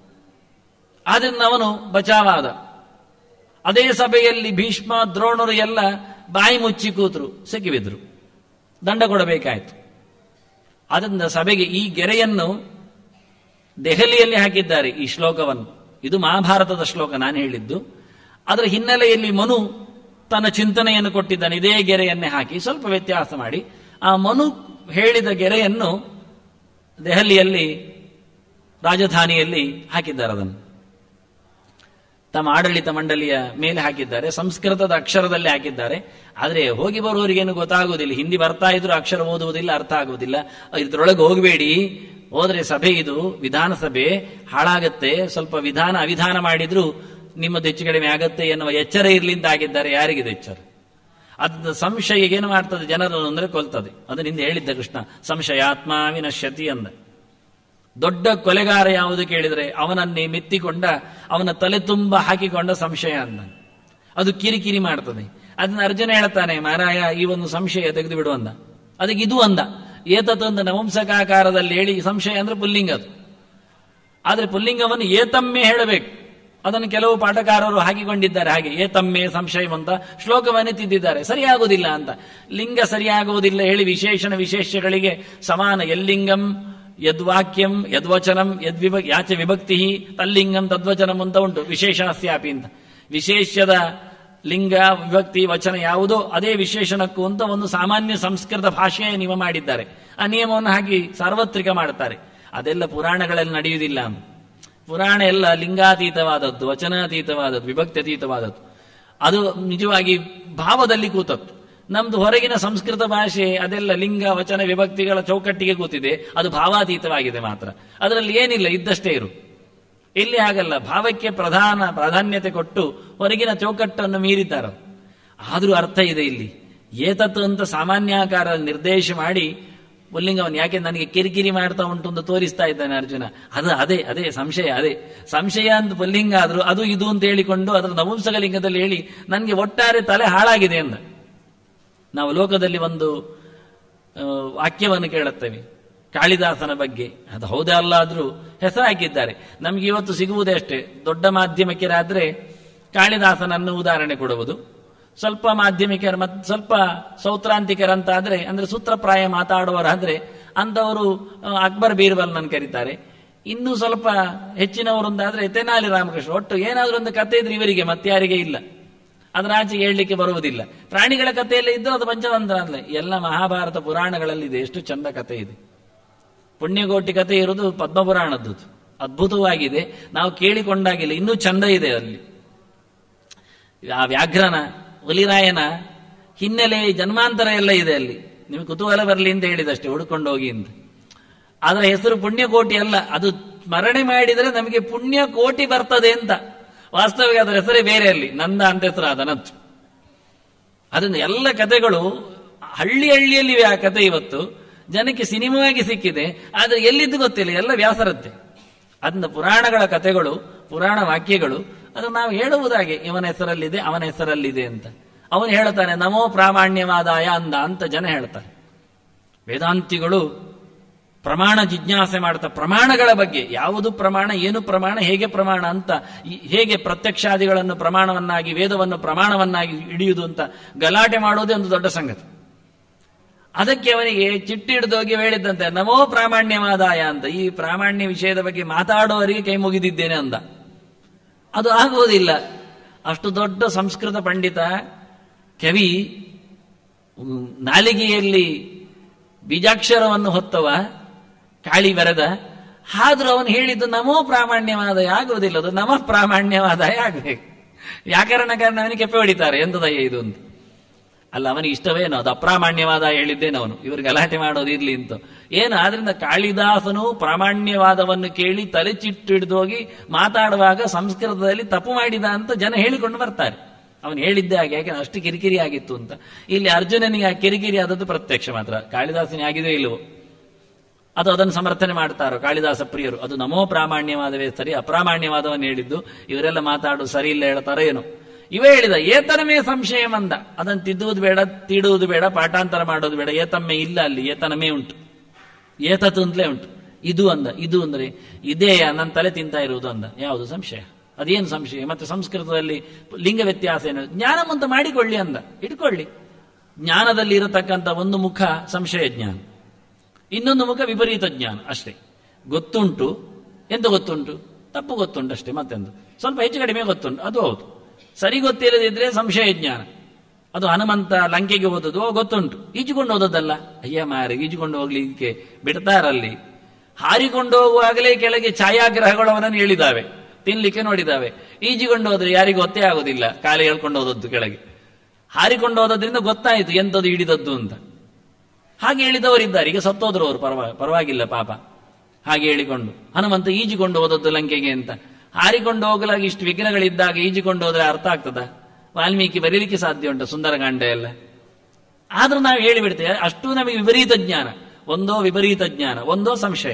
ಆದ್ರಿಂದ ಅವನು ಬಚಾವಾದ ಅದೇ ಸಭೆಯಲ್ಲಿ ಭೀಷ್ಮ ದ್ರೋಣರು ಎಲ್ಲ ಬಾಯಿ ಮುಚ್ಚಿ ಕೂತರು ಸಿಕ್ಕಿಬಿದ್ರು ದಂಡ ಕೊಡಬೇಕಾಯ್ತು ಅದರಿಂದ ಸಭೆಗೆ ಈ ಗೆರೆಯನ್ನು ದೆಹಲಿಯಲ್ಲಿ ಹಾಕಿದ್ದಾರೆ ಈ ಶ್ಲೋಕವನ್ನು ಇದು ಮಹಾಭಾರತದ ಶ್ಲೋಕ ನಾನು ಹೇಳಿದ್ದು ಅದರ ಹಿನ್ನೆಲೆಯಲ್ಲಿ ಮನು ತನ್ನ ಚಿಂತನೆಯನ್ನು ಕೊಟ್ಟಿದ್ದಾನೆ ಇದೇ ಗೆರೆಯನ್ನೇ ಹಾಕಿ ಸ್ವಲ್ಪ ವ್ಯತ್ಯಾಸ ಮಾಡಿ ಆ ಮನು ಹೇಳಿದ ಗೆರೆಯನ್ನು ದೆಹಲಿಯಲ್ಲಿ ರಾಜಧಾನಿಯಲ್ಲಿ ಹಾಕಿದ್ದಾರೆ ಅದನ್ನು ತಮ್ಮ ಆಡಳಿತ ಮಂಡಳಿಯ ಮೇಲೆ ಹಾಕಿದ್ದಾರೆ ಸಂಸ್ಕೃತದ ಅಕ್ಷರದಲ್ಲಿ ಹಾಕಿದ್ದಾರೆ ಆದರೆ ಹೋಗಿ ಬರುವವರಿಗೇನು ಗೊತ್ತಾಗುವುದಿಲ್ಲ ಹಿಂದಿ ಬರ್ತಾ ಇದ್ರು ಅಕ್ಷರ ಓದುವುದಿಲ್ಲ ಅರ್ಥ ಆಗುವುದಿಲ್ಲ ಇದ್ರೊಳಗೆ ಹೋಗಬೇಡಿ ಹೋದ್ರೆ ಸಭೆ ಇದು ವಿಧಾನಸಭೆ ಹಾಳಾಗತ್ತೆ ಸ್ವಲ್ಪ ವಿಧಾನ ಅವಿಧಾನ ಮಾಡಿದ್ರು ನಿಮ್ಮದು ಹೆಚ್ಚು ಕಡಿಮೆ ಆಗತ್ತೆ ಎನ್ನುವ ಎಚ್ಚರ ಇರ್ಲಿ ಅಂತ ಆಗಿದ್ದಾರೆ ಯಾರಿಗಿದೆ ಎಚ್ಚರ ಅದ ಸಂಶಯ ಏನು ಮಾಡ್ತದೆ ಜನರನ್ನು ಅಂದ್ರೆ ಕೊಲ್ತದೆ ಅದನ್ನ ಹಿಂದೆ ಹೇಳಿದ್ದ ಕೃಷ್ಣ ಸಂಶಯಾತ್ಮ ವಿನಶ್ಯತಿ ಅಂದ ದೊಡ್ಡ ಕೊಲೆಗಾರ ಯಾವುದು ಕೇಳಿದ್ರೆ ಅವನನ್ನೇ ಮೆತ್ತಿಕೊಂಡ ಅವನ ತಲೆ ತುಂಬ ಹಾಕಿಕೊಂಡ ಸಂಶಯ ಅಂದ ಅದು ಕಿರಿಕಿರಿ ಮಾಡ್ತದೆ ಅದನ್ನ ಅರ್ಜುನ ಹೇಳ್ತಾನೆ ಮಾರಾಯ ಈ ಒಂದು ಸಂಶಯ ತೆಗೆದು ಬಿಡು ಅಂದ ಅದಕ್ಕೆ ಇದು ಅಂದ ಏತತ್ತೊಂದು ನವಂಸಕಾಕಾರದಲ್ಲಿ ಹೇಳಿ ಸಂಶಯ ಅಂದ್ರೆ ಪುಲ್ಲಿಂಗ ಅದು ಆದ್ರೆ ಪುಲ್ಲಿಂಗವನ್ನು ಏತಮ್ಮೆ ಹೇಳಬೇಕು ಅದನ್ನು ಕೆಲವು ಪಾಠಕಾರರು ಹಾಕಿಕೊಂಡಿದ್ದಾರೆ ಹಾಗೆ ಏತಮ್ಮೆ ಸಂಶಯವಂತ ಶ್ಲೋಕವನ್ನೇ ತಿದ್ದಿದ್ದಾರೆ ಸರಿಯಾಗುವುದಿಲ್ಲ ಅಂತ ಲಿಂಗ ಸರಿಯಾಗುವುದಿಲ್ಲ ಹೇಳಿ ವಿಶೇಷಣ ವಿಶೇಷಗಳಿಗೆ ಸಮಾನ ಎಲ್ಲಿಂಗಂ ಯದ್ವಾಕ್ಯಂ ಯದ್ವಚನಂ ಯದ್ವಿಭ ಯಾಚ ವಿಭಕ್ತಿ ತಲ್ಲಿಂಗಂ ತದ್ವಚನಂ ಅಂತ ಉಂಟು ವಿಶೇಷಣಸ್ಯಾಪಿ ಅಂತ ವಿಶೇಷದ ಲಿಂಗ ವಿಭಕ್ತಿ ವಚನ ಯಾವುದೋ ಅದೇ ವಿಶೇಷಣಕ್ಕೂ ಅಂತ ಒಂದು ಸಾಮಾನ್ಯ ಸಂಸ್ಕೃತ ಭಾಷೆಯ ನಿಯಮ ಮಾಡಿದ್ದಾರೆ ಆ ನಿಯಮವನ್ನು ಹಾಕಿ ಸಾರ್ವತ್ರಿಕ ಮಾಡುತ್ತಾರೆ ಅದೆಲ್ಲ ಪುರಾಣಗಳಲ್ಲಿ ನಡೆಯುವುದಿಲ್ಲ ಅಂತ ಪುರಾಣ ಎಲ್ಲ ಲಿಂಗಾತೀತವಾದದ್ದು ವಚನಾತೀತವಾದದ್ದು ವಿಭಕ್ತ್ಯತೀತವಾದದ್ದು ಅದು ನಿಜವಾಗಿ ಭಾವದಲ್ಲಿ ಕೂತದ್ದು ನಮ್ದು ಹೊರಗಿನ ಸಂಸ್ಕೃತ ಭಾಷೆ ಅದೆಲ್ಲ ಲಿಂಗ ವಚನ ವಿಭಕ್ತಿಗಳ ಚೌಕಟ್ಟಿಗೆ ಕೂತಿದೆ ಅದು ಭಾವಾತೀತವಾಗಿದೆ ಮಾತ್ರ ಅದರಲ್ಲಿ ಏನಿಲ್ಲ ಇದ್ದಷ್ಟೇ ಇರು ಇಲ್ಲಿ ಹಾಗಲ್ಲ ಭಾವಕ್ಕೆ ಪ್ರಧಾನ ಪ್ರಾಧಾನ್ಯತೆ ಕೊಟ್ಟು ಹೊರಗಿನ ಚೌಕಟ್ಟನ್ನು ಮೀರಿದ್ದಾರೆ ಆದರೂ ಅರ್ಥ ಇದೆ ಇಲ್ಲಿ ಏತತ್ತು ಅಂತ ಸಾಮಾನ್ಯಾಕಾರ ನಿರ್ದೇಶ ಮಾಡಿ ಪುಲ್ಲಿಂಗವನ್ನು ಯಾಕೆ ನನಗೆ ಕಿರಿಕಿರಿ ಮಾಡ್ತಾ ಉಂಟು ಅಂತ ತೋರಿಸ್ತಾ ಇದ್ದಾನೆ ಅರ್ಜುನ ಅದು ಅದೇ ಅದೇ ಸಂಶಯ ಅದೇ ಸಂಶಯ ಅಂತ ಪುಲ್ಲಿಂಗ ಆದ್ರೂ ಅದು ಇದು ಅಂತ ಹೇಳಿಕೊಂಡು ಅದರ ನಪುಂಸಕ ಲಿಂಗದಲ್ಲಿ ಹೇಳಿ ನನಗೆ ಒಟ್ಟಾರೆ ತಲೆ ಹಾಳಾಗಿದೆ ಅಂದ ನಾವು ಲೋಕದಲ್ಲಿ ಒಂದು ಆ, ವಾಕ್ಯವನ್ನು ಕೇಳುತ್ತೇವೆ ಕಾಳಿದಾಸನ ಬಗ್ಗೆ ಅದು ಹೌದೇ ಅಲ್ಲ ಆದ್ರೂ ಹೆಸರು ಹಾಕಿದ್ದಾರೆ ನಮ್ಗೆ ಇವತ್ತು ಸಿಗುವುದೇ ಅಷ್ಟೇ ದೊಡ್ಡ ಮಾಧ್ಯಮಿಕರಾದ್ರೆ ಕಾಳಿದಾಸನನ್ನು ಉದಾಹರಣೆ ಕೊಡುವುದು ಸ್ವಲ್ಪ ಮಾಧ್ಯಮಿಕರ ಮತ್ ಸ್ವಲ್ಪ ಸೌತ್ರಾಂತಿಕರಂತಾದ್ರೆ ಅಂದ್ರೆ ಸೂತ್ರಪ್ರಾಯ ಮಾತಾಡುವರಾದ್ರೆ ಅಂತವರು ಆ, ಅಕ್ಬರ್ ಬೀರ್ಬಲ್ ನನ್ನ ಕರೀತಾರೆ ಇನ್ನೂ ಸ್ವಲ್ಪ ಹೆಚ್ಚಿನವರು ಅಂತಾದ್ರೆ ತೆನಾಲಿ ರಾಮಕೃಷ್ಣ ಒಟ್ಟು ಏನಾದ್ರೂ ಒಂದು ಕತೆ ಇದ್ರೆ ಇವರಿಗೆ ಮತ್ತಾರಿಗೆ ಇಲ್ಲ ಅದರ ಆಚೆಗೆ ಹೇಳಲಿಕ್ಕೆ ಬರುವುದಿಲ್ಲ ಪ್ರಾಣಿಗಳ ಕಥೆಯಲ್ಲಿ ಇದ್ದು ಅದು ಪಂಚತಂತ್ರ ಅಲ್ಲ ಎಲ್ಲ ಮಹಾಭಾರತ ಪುರಾಣಗಳಲ್ಲಿ ಇದೆ ಎಷ್ಟು ಚಂದ ಕಥೆ ಇದೆ ಪುಣ್ಯಕೋಟಿ ಕಥೆ ಇರುವುದು ಪದ್ಮಪುರಾಣದ್ದು ಅದ್ಭುತವಾಗಿದೆ ನಾವು ಕೇಳಿಕೊಂಡಾಗಿಲ್ಲ ಇನ್ನೂ ಚಂದ ಇದೆ ಅಲ್ಲಿ ಆ ವ್ಯಾಘ್ರನ ಹುಲಿರಾಯನ ಹಿನ್ನೆಲೆ ಜನ್ಮಾಂತರ ಎಲ್ಲ ಇದೆ ಅಲ್ಲಿ ನಿಮಗೆ ಕುತೂಹಲ ಬರಲಿ ಅಂತ ಹೇಳಿದಷ್ಟೇ ಹುಡ್ಕೊಂಡು ಹೋಗಿ ಅಂತ ಅದರ ಹೆಸರು ಪುಣ್ಯಕೋಟಿ ಅಲ್ಲ ಅದು ಸ್ಮರಣೆ ಮಾಡಿದರೆ ನಮಗೆ ಪುಣ್ಯಕೋಟಿ ಬರ್ತದೆ ಅಂತ ವಾಸ್ತವಿಕ ಅದರ ಹೆಸರೇ ಬೇರೆ ಅಲ್ಲಿ ನಂದ ಅಂತ ಹೆಸರು ಅದನತ್ತು ಅದರಿಂದ ಎಲ್ಲ ಕಥೆಗಳು ಹಳ್ಳಿ ಹಳ್ಳಿಯಲ್ಲಿವೆ ಆ ಕಥೆ ಇವತ್ತು ಜನಕ್ಕೆ ಸಿನಿಮಾಗಿ ಸಿಕ್ಕಿದೆ ಆದ್ರೆ ಎಲ್ಲಿದ್ದು ಗೊತ್ತಿಲ್ಲ ಎಲ್ಲ ವ್ಯಾಸರದ್ದೆ ಅದನ್ನ ಪುರಾಣಗಳ ಕಥೆಗಳು ಪುರಾಣ ವಾಕ್ಯಗಳು ಅದು ನಾವು ಹೇಳುವುದಾಗೆ ಇವನ ಹೆಸರಲ್ಲಿದೆ ಅವನ ಹೆಸರಲ್ಲಿದೆ ಅಂತ ಅವನು ಹೇಳ್ತಾನೆ ನಮೋ ಪ್ರಾಮಾಣ್ಯವಾದಾಯ ಅಂದ ಅಂತ ಜನ ಹೇಳ್ತಾರೆ ವೇದಾಂತಿಗಳು ಪ್ರಮಾಣ ಜಿಜ್ಞಾಸೆ ಮಾಡ್ತಾ ಪ್ರಮಾಣಗಳ ಬಗ್ಗೆ ಯಾವುದು ಪ್ರಮಾಣ ಏನು ಪ್ರಮಾಣ ಹೇಗೆ ಪ್ರಮಾಣ ಅಂತ ಈ- ಹೇಗೆ ಪ್ರತ್ಯಕ್ಷಾದಿಗಳನ್ನು ಪ್ರಮಾಣವನ್ನಾಗಿ ವೇದವನ್ನು ಪ್ರಮಾಣವನ್ನಾಗಿ ಹಿಡಿಯುವುದು ಅಂತ ಗಲಾಟೆ ಮಾಡೋದೇ ಒಂದು ದೊಡ್ಡ ಸಂಗತಿ ಅದಕ್ಕೆ ಅವನಿಗೆ ಚಿಟ್ಟಿಡ್ದೋಗಿ ಹೇಳಿದ್ದಂತೆ ನಮೋ ಪ್ರಾಮಾಣ್ಯವಾದಾಯ ಅಂತ ಈ ಪ್ರಾಮಾಣ್ಯ ವಿಷಯದ ಬಗ್ಗೆ ಮಾತಾಡುವವರಿಗೆ ಕೈ ಮುಗಿದಿದ್ದೇನೆ ಅಂದ ಅದು ಆಗುವುದಿಲ್ಲ ಅಷ್ಟು ದೊಡ್ಡ ಸಂಸ್ಕೃತ ಪಂಡಿತ ಕವಿ ಉಮ್, ನಾಲಿಗೆಯಲ್ಲಿ ಬೀಜಾಕ್ಷರವನ್ನು ಹೊತ್ತವ ಕಾಳಿ ಬರೆದ ಆದ್ರೂ ಅವನು ಹೇಳಿದ್ದು ನಮೋ ಪ್ರಾಮಾಣ್ಯವಾದ ಆಗುವುದಿಲ್ಲ ಅದು ನಮ ಪ್ರಾಮಾಣ್ಯವಾದ ಆಗಬೇಕು ವ್ಯಾಕರಣ ಕಾರಣ ಅವನಿಗೆ ಕೆಪ್ಪೆ ಹೊಡಿತಾರೆ ಎಂತದಯ್ಯ ಇದು ಅಂತ ಅಲ್ಲ ಅವನಿಗೆ ಇಷ್ಟವೇನು ಅದು ಅಪ್ರಾಮಾಣ್ಯವಾದ ಹೇಳಿದ್ದೇನೆ ಅವನು ಇವರು ಗಲಾಟೆ ಮಾಡೋದು ಇರ್ಲಿ ಅಂತ ಏನು ಆದ್ರಿಂದ ಕಾಳಿದಾಸನು ಪ್ರಾಮಾಣ್ಯವಾದವನ್ನು ಕೇಳಿ ತಲೆ ಚಿಟ್ಟು ಹಿಡಿದು ಹೋಗಿ ಮಾತಾಡುವಾಗ ಸಂಸ್ಕೃತದಲ್ಲಿ ತಪ್ಪು ಮಾಡಿದ ಅಂತ ಜನ ಹೇಳಿಕೊಂಡು ಬರ್ತಾರೆ ಅವನು ಹೇಳಿದ್ದೆ ಹಾಗೆ ಯಾಕೆ ಅಷ್ಟು ಕಿರಿಕಿರಿ ಆಗಿತ್ತು ಅಂತ ಇಲ್ಲಿ ಅರ್ಜುನನಿಗೆ ಆ ಕಿರಿಕಿರಿ ಆದದ್ದು ಪ್ರತ್ಯಕ್ಷ ಮಾತ್ರ ಕಾಳಿದಾಸನಿಗೆ ಆಗಿದೆ ಇಲ್ಲವೋ ಅದು ಅದನ್ನು ಸಮರ್ಥನೆ ಮಾಡ್ತಾರೋ ಕಾಳಿದಾಸ ಪ್ರಿಯರು ಅದು ನಮೋ ಪ್ರಾಮಾಣ್ಯವಾದವೇ ಸರಿ ಅಪ್ರಾಮಾಣ್ಯವಾದವನ್ನ ಹೇಳಿದ್ದು ಇವರೆಲ್ಲ ಮಾತಾಡು ಸರಿ ಇಲ್ಲ ಹೇಳ್ತಾರೋ ಏನೋ ಇವ ಹೇಳಿದ ಏತನಮೇ ಸಂಶಯ ಮಂದ ಅದನ್ನು ತಿದ್ದುವುದು ಬೇಡ ತೀಡುವುದು ಬೇಡ ಪಾಠಾಂತರ ಮಾಡೋದು ಬೇಡ ಏತಮ್ಮೆ ಇಲ್ಲ ಅಲ್ಲಿ ಏತನಮೇ ಉಂಟು ಏತತ್ತು ಅಂತಲೇ ಉಂಟು ಇದು ಅಂದ ಇದು ಅಂದ್ರೆ ಇದೇಯ ನನ್ನ ತಲೆ ತಿಂತಾ ಇರುವುದು ಅಂದ ಯಾವುದು ಸಂಶಯ ಅದೇನು ಸಂಶಯ ಮತ್ತೆ ಸಂಸ್ಕೃತದಲ್ಲಿ ಲಿಂಗ ವ್ಯತ್ಯಾಸ ಏನು ಜ್ಞಾನ ಅಂತ ಮಾಡಿಕೊಳ್ಳಿ ಅಂದ ಇಟ್ಕೊಳ್ಳಿ ಜ್ಞಾನದಲ್ಲಿ ಇರತಕ್ಕಂಥ ಒಂದು ಮುಖ ಸಂಶಯ ಜ್ಞಾನ ಇನ್ನೊಂದು ಮುಖ ವಿಪರೀತ ಜ್ಞಾನ ಅಷ್ಟೇ ಗೊತ್ತುಂಟು ಎಂತ ಗೊತ್ತುಂಟು ತಪ್ಪು ಗೊತ್ತುಂಟು ಅಷ್ಟೇ ಮತ್ತೆಂದು ಸ್ವಲ್ಪ ಹೆಚ್ಚು ಕಡಿಮೆ ಗೊತ್ತುಂಟು ಅದು ಹೌದು ಸರಿ ಗೊತ್ತಿಲ್ಲದಿದ್ರೆ ಸಂಶಯ ಜ್ಞಾನ ಅದು ಹನುಮಂತ ಲಂಕೆಗೆ ಹೋದದ್ದು ಓ, ಗೊತ್ತುಂಟು ಈಜುಕೊಂಡು ಹೋದದ್ದಲ್ಲ ಅಯ್ಯ ಮಾರೆ ಈಜುಕೊಂಡು ಹೋಗ್ಲಿಕ್ಕೆ ಬಿಡ್ತಾರಲ್ಲಿ ಹಾರಿಕೊಂಡು ಹೋಗುವಾಗಲೇ ಕೆಳಗೆ ಛಾಯಾಗ್ರಹಗಳು ಅವನನ್ನು ಹೇಳಿದಾವೆ ತಿನ್ಲಿಕ್ಕೆ ನೋಡಿದಾವೆ ಈಜಿಕೊಂಡು ಹೋದ್ರೆ ಯಾರಿಗೂ ಗೊತ್ತೇ ಆಗೋದಿಲ್ಲ ಕಾಲಿ ಹೇಳ್ಕೊಂಡು ಹೋದದ್ದು ಕೆಳಗೆ ಹಾರಿಕೊಂಡು ಹೋದದ್ರಿಂದ ಗೊತ್ತಾಯಿತು ಎಂತದು ಹಿಡಿದದ್ದು ಅಂತ ಹಾಗೆ ಹೇಳಿದವರಿದ್ದಾರೆ ಈಗ ಸತ್ತೋದ್ರು ಅವರು ಪರವಾ ಪರವಾಗಿಲ್ಲ ಪಾಪ ಹಾಗೆ ಹೇಳಿಕೊಂಡು ಹನುಮಂತ ಈಜಿಕೊಂಡು ಹೋದದ್ದು ಲಂಕೆಗೆ ಅಂತ ಹಾರಿಕೊಂಡು ಹೋಗಲಾಗಿ ಇಷ್ಟು ವಿಘ್ನಗಳಿದ್ದಾಗ ಈಜಿಕೊಂಡು ಹೋದ್ರೆ ಅರ್ಥ ಆಗ್ತದ ವಾಲ್ಮೀಕಿ ಬರೀಲಿಕ್ಕೆ ಸಾಧ್ಯ ಉಂಟು ಸುಂದರಕಾಂಡ ಎಲ್ಲ ಆದ್ರೂ ನಾವು ಹೇಳಿಬಿಡ್ತೇವೆ ಅಷ್ಟು ನಮಗೆ ವಿಪರೀತ ಜ್ಞಾನ ಒಂದೋ ವಿಪರೀತ ಜ್ಞಾನ ಒಂದೋ ಸಂಶಯ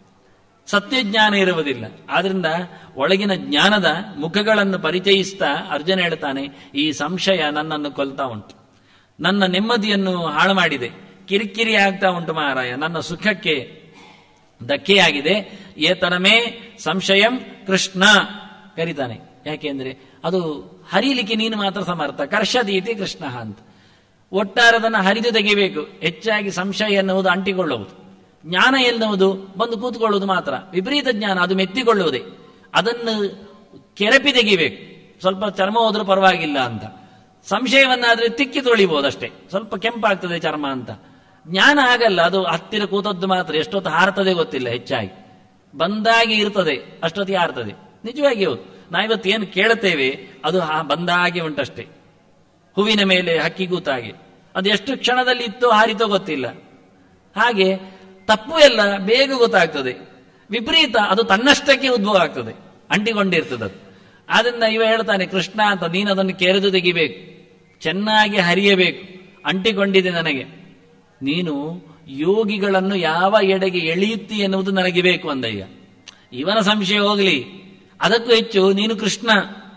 ಸತ್ಯ ಜ್ಞಾನ ಇರುವುದಿಲ್ಲ ಆದ್ರಿಂದ ಒಳಗಿನ ಜ್ಞಾನದ ಮುಖಗಳನ್ನು ಪರಿಚಯಿಸ್ತಾ ಅರ್ಜುನ ಹೇಳ್ತಾನೆ ಈ ಸಂಶಯ ನನ್ನನ್ನು ಕೊಲ್ತಾ ಉಂಟು ನನ್ನ ನೆಮ್ಮದಿಯನ್ನು ಹಾಳು ಮಾಡಿದೆ ಕಿರಿಕಿರಿ ಆಗ್ತಾ ಉಂಟು ಮಹಾರಾಯ ನನ್ನ ಸುಖಕ್ಕೆ ಧಕ್ಕೆಯಾಗಿದೆ ಏತನಮೇ ಸಂಶಯಂ ಕೃಷ್ಣ ಕರೀತಾನೆ ಯಾಕೆಂದ್ರೆ ಅದು ಹರಿಲಿಕ್ಕೆ ನೀನು ಮಾತ್ರ ಸಮರ್ಥ ಕರ್ಷದೀತಿ ಕೃಷ್ಣ ಅಂತ ಒಟ್ಟಾರದನ್ನು ಹರಿದು ತೆಗಿಬೇಕು ಹೆಚ್ಚಾಗಿ ಸಂಶಯ ಎನ್ನುವುದು ಅಂಟಿಕೊಳ್ಳುವುದು ಜ್ಞಾನ ಎನ್ನುವುದು ಬಂದು ಕೂತ್ಕೊಳ್ಳುವುದು ಮಾತ್ರ ವಿಪರೀತ ಜ್ಞಾನ ಅದು ಮೆತ್ತಿಕೊಳ್ಳುವುದೇ ಅದನ್ನು ಕೆರಪಿ ತೆಗಿಬೇಕು ಸ್ವಲ್ಪ ಚರ್ಮ ಹೋದ್ರೂ ಪರವಾಗಿಲ್ಲ ಅಂತ ಸಂಶಯವನ್ನಾದ್ರೆ ತಿಕ್ಕಿ ತೊಳಿಬಹುದಷ್ಟೇ ಸ್ವಲ್ಪ ಕೆಂಪಾಗ್ತದೆ ಚರ್ಮ ಅಂತ ಜ್ಞಾನ ಆಗಲ್ಲ ಅದು ಹತ್ತಿರ ಕೂತದ್ದು ಮಾತ್ರ ಎಷ್ಟೊತ್ತು ಹಾರ್ತದೆ ಗೊತ್ತಿಲ್ಲ ಹೆಚ್ಚಾಗಿ ಬಂದಾಗಿ ಇರ್ತದೆ ಅಷ್ಟೊತ್ತಿಗೆ ಹಾರ್ತದೆ ನಿಜವಾಗಿ ಹೌದು ನಾವಿವತ್ತು ಏನು ಕೇಳುತ್ತೇವೆ ಅದು ಆ- ಬಂದಾಗೆ ಉಂಟಷ್ಟೇ ಹೂವಿನ ಮೇಲೆ ಹಕ್ಕಿ ಕೂತಾಗೆ ಅದು ಎಷ್ಟು ಕ್ಷಣದಲ್ಲಿ ಇತ್ತೋ ಹಾರಿತೋ ಗೊತ್ತಿಲ್ಲ ಹಾಗೆ ತಪ್ಪು ಎಲ್ಲ ಬೇಗ ಗೊತ್ತಾಗ್ತದೆ ವಿಪರೀತ ಅದು ತನ್ನಷ್ಟಕ್ಕೆ ಉದ್ಭವ ಆಗ್ತದೆ ಅಂಟಿಕೊಂಡಿರ್ತದೆ ಅದು ಆದ್ರಿಂದ ಇವ ಹೇಳ್ತಾನೆ ಕೃಷ್ಣ ಅಂತ ನೀನು ಅದನ್ನು ಕೆರೆದು ತೆಗಿಬೇಕು ಚೆನ್ನಾಗಿ ಹರಿಯಬೇಕು ಅಂಟಿಕೊಂಡಿದೆ ನನಗೆ ನೀನು ಯೋಗಿಗಳನ್ನು ಯಾವ ಎಡೆಗೆ ಎಳೆಯುತ್ತಿ ಎನ್ನುವುದು ನನಗೆ ಬೇಕು ಅಂದಯ್ಯ ಇವನ ಸಂಶಯ ಹೋಗಲಿ ಅದಕ್ಕೂ ಹೆಚ್ಚು ನೀನು ಕೃಷ್ಣ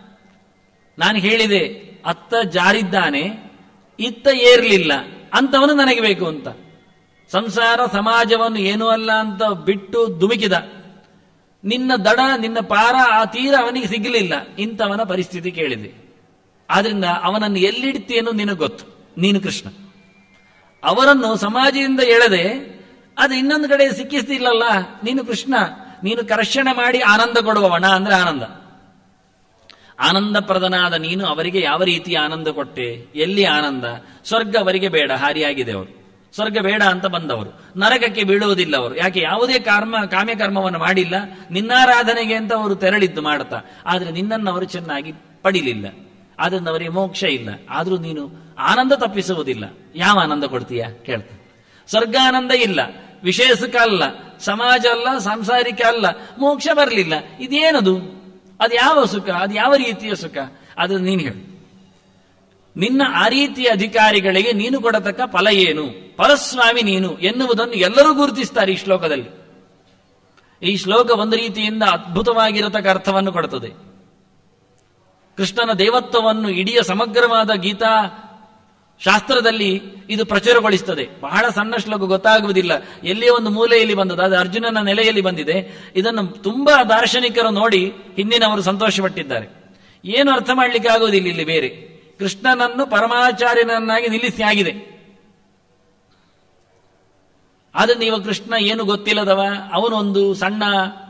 ನಾನು ಹೇಳಿದೆ ಅತ್ತ ಜಾರಿದ್ದಾನೆ ಇತ್ತ ಏರ್ಲಿಲ್ಲ ಅಂತವನು ನನಗೆ ಬೇಕು ಅಂತ ಸಂಸಾರ ಸಮಾಜವನ್ನು ಏನೂ ಅಲ್ಲ ಅಂತ ಬಿಟ್ಟು ದುಮುಕಿದ ನಿನ್ನ ದಡ ನಿನ್ನ ಪಾರ ಆ ತೀರ ಅವನಿಗೆ ಸಿಗಲಿಲ್ಲ ಇಂಥವನ ಪರಿಸ್ಥಿತಿ ಕೇಳಿದೆ ಆದ್ರಿಂದ ಅವನನ್ನು ಎಲ್ಲಿಡ್ತಿ ಅನ್ನೋದು ನಿನಗೆ ಗೊತ್ತು ನೀನು ಕೃಷ್ಣ ಅವರನ್ನು ಸಮಾಜದಿಂದ ಎಳೆದೆ ಅದು ಇನ್ನೊಂದು ಕಡೆ ಸಿಕ್ಕಿಸ್ತಿಲ್ಲಲ್ಲ ನೀನು ಕೃಷ್ಣ ನೀನು ಕರ್ಷಣೆ ಮಾಡಿ ಆನಂದ ಕೊಡುವವಣ ಅಂದ್ರೆ ಆನಂದ ಆನಂದಪ್ರದನಾದ ನೀನು ಅವರಿಗೆ ಯಾವ ರೀತಿ ಆನಂದ ಕೊಟ್ಟೆ ಎಲ್ಲಿ ಆನಂದ ಸ್ವರ್ಗ ಅವರಿಗೆ ಬೇಡ ಹಾರಿಯಾಗಿದೆ ಅವರು ಸ್ವರ್ಗ ಬೇಡ ಅಂತ ಬಂದವರು ನರಕಕ್ಕೆ ಬೀಳುವುದಿಲ್ಲ ಅವರು ಯಾಕೆ ಯಾವುದೇ ಕರ್ಮ ಕಾಮ್ಯ ಕರ್ಮವನ್ನು ಮಾಡಿಲ್ಲ ನಿನ್ನಾರಾಧನೆಗೆ ಅಂತ ಅವರು ತೆರಳಿದ್ದು ಮಾಡುತ್ತಾ ಆದ್ರೆ ನಿನ್ನನ್ನು ಅವರು ಚೆನ್ನಾಗಿ ಪಡಿಲಿಲ್ಲ ಆದ್ರಿಂದ ಅವರಿಗೆ ಮೋಕ್ಷ ಇಲ್ಲ ಆದ್ರೂ ನೀನು ಆನಂದ ತಪ್ಪಿಸುವುದಿಲ್ಲ ಯಾವ ಆನಂದ ಕೊಡ್ತೀಯ ಕೇಳ್ತ ಸ್ವರ್ಗಾನಂದ ಇಲ್ಲ ವಿಷಯ ಸುಖ ಅಲ್ಲ ಸಮಾಜ ಅಲ್ಲ ಸಾಂಸಾರಿಕ ಅಲ್ಲ ಮೋಕ್ಷ ಬರಲಿಲ್ಲ ಇದೇನದು ಅದು ಯಾವ ಸುಖ ಅದು ಯಾವ ರೀತಿಯ ಸುಖ ಅದು ನೀನು ಹೇಳು ನಿನ್ನ ಆ ರೀತಿಯ ಅಧಿಕಾರಿಗಳಿಗೆ ನೀನು ಕೊಡತಕ್ಕ ಫಲ ಏನು ಪರಸ್ವಾಮಿ ನೀನು ಎನ್ನುವುದನ್ನು ಎಲ್ಲರೂ ಗುರುತಿಸ್ತಾರೆ ಈ ಶ್ಲೋಕದಲ್ಲಿ ಈ ಶ್ಲೋಕ ಒಂದು ರೀತಿಯಿಂದ ಅದ್ಭುತವಾಗಿರತಕ್ಕ ಅರ್ಥವನ್ನು ಕೊಡುತ್ತದೆ ಕೃಷ್ಣನ ದೇವತ್ವವನ್ನು ಇಡೀ ಸಮಗ್ರವಾದ ಗೀತಾ ಶಾಸ್ತ್ರದಲ್ಲಿ ಇದು ಪ್ರಚುರಗೊಳಿಸುತ್ತದೆ ಬಹಳ ಸಣ್ಣ ಶ್ಲೋಕ ಗೊತ್ತಾಗುವುದಿಲ್ಲ ಎಲ್ಲಿಯೋ ಒಂದು ಮೂಲೆಯಲ್ಲಿ ಬಂದದ್ದು ಅದು ಅರ್ಜುನನ ನೆಲೆಯಲ್ಲಿ ಬಂದಿದೆ ಇದನ್ನು ತುಂಬಾ ದಾರ್ಶನಿಕರು ನೋಡಿ ಹಿಂದಿನವರು ಸಂತೋಷಪಟ್ಟಿದ್ದಾರೆ ಏನು ಅರ್ಥ ಮಾಡಲಿಕ್ಕೆ ಆಗುವುದಿಲ್ಲ ಇಲ್ಲಿ ಬೇರೆ ಕೃಷ್ಣನನ್ನು ಪರಮಾಚಾರ್ಯನನ್ನಾಗಿ ನಿಲ್ಲಿಸಿ ಆಗಿದೆ ಆದ್ರೆ ನೀವು ಕೃಷ್ಣ ಏನು ಗೊತ್ತಿಲ್ಲದವ ಅವನೊಂದು ಸಣ್ಣ